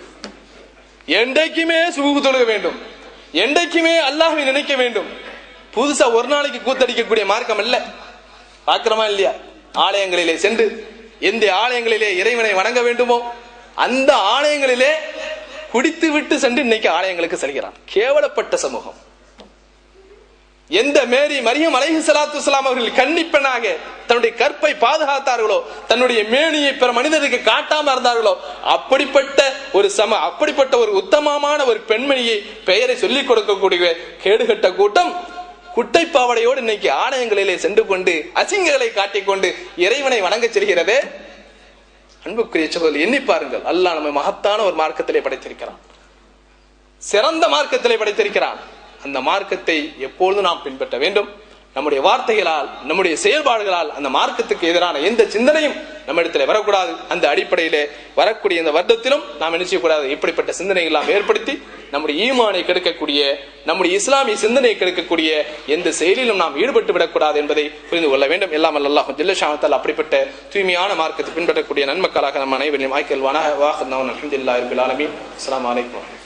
என்றைக்குமே சுபு தொழுக வேண்டும் என்றைக்குமே அல்லாஹ்வை நினைக்க வேண்டும் புதுசா ஒரு நாளைக்கு கூத்தடிக்கக்கூடிய மார்க்கம் அல்ல பார்க்கிறோமா இல்லையா ஆலயங்களிலே சென்று எந்த ஆலயங்களிலே இறைவனை வணங்க வேண்டுமோ அந்த ஆலயங்களிலே குடித்து விட்டு சென்று இன்னைக்கு ஆலயங்களுக்கு செல்கிறான் கேவலப்பட்ட சமூகம் எந்த மேரி மரியம் அலைஹி ஸலாத்து வஸலாம் அவர்கள் கன்னிப்பெண்ணாக தன்னுடைய கற்பை பாதுகாத்தார்களோ தன்னுடைய மேனியை பிற மனிதருக்கு காட்டாம இருந்தார்களோ அப்படிப்பட்ட ஒரு சம அப்படிப்பட்ட ஒரு உத்தமமான ஒரு பெண்மணியை பெயரை சொல்லிக் கொடுக்கக்கூடிய கேடுகட்ட கூட்டம் குட்டை பாவடையோடு இன்னைக்கு ஆலயங்களிலே சென்று கொண்டு அசிங்கங்களை காட்டிக்கொண்டு இறைவனை வணங்கச் செல்கிறதே அன்புக்குரிய சகோதரி எண்ணி பாருங்கள் அல்லாஹ் நம்ம மகத்தான ஒரு மார்க்கத்திலே படைத்திருக்கிறான் சிறந்த மார்க்கத்திலே படைத்திருக்கிறான் அந்த மார்க்கத்தை எப்பொழுதும் நாம் பின்பற்ற வேண்டும் நம்முடைய வார்த்தைகளால் நம்முடைய செயல்பாடுகளால் அந்த மார்க்கத்துக்கு எதிரான எந்த சிந்தனையும் நம்ம இடத்துல வரக்கூடாது அந்த அடிப்படையிலே வரக்கூடிய இந்த வருடத்திலும் நாம் என்ன செய்யக்கூடாது இப்படிப்பட்ட சிந்தனைகள் எல்லாம் ஏற்படுத்தி நம்முடைய ஈமானை கெடுக்கக்கூடிய நம்முடைய இஸ்லாமிய சிந்தனையை கெடுக்கக்கூடிய எந்த செயலிலும் நாம் ஈடுபட்டு விடக்கூடாது என்பதை புரிந்து கொள்ள வேண்டும் எல்லாம் அல்லாஹ் ஜில்லஷாமத்தால் அப்படிப்பட்ட தூய்மையான மார்க்கத்தை பின்பற்றக்கூடிய நன்மக்களாக நம்ம அனைவரையும் ஆய்க்கல்வான வாஹ் அலமதுல்லா இருபில் ஆலமீன் அஸ்ஸலாமு அலைக்கும்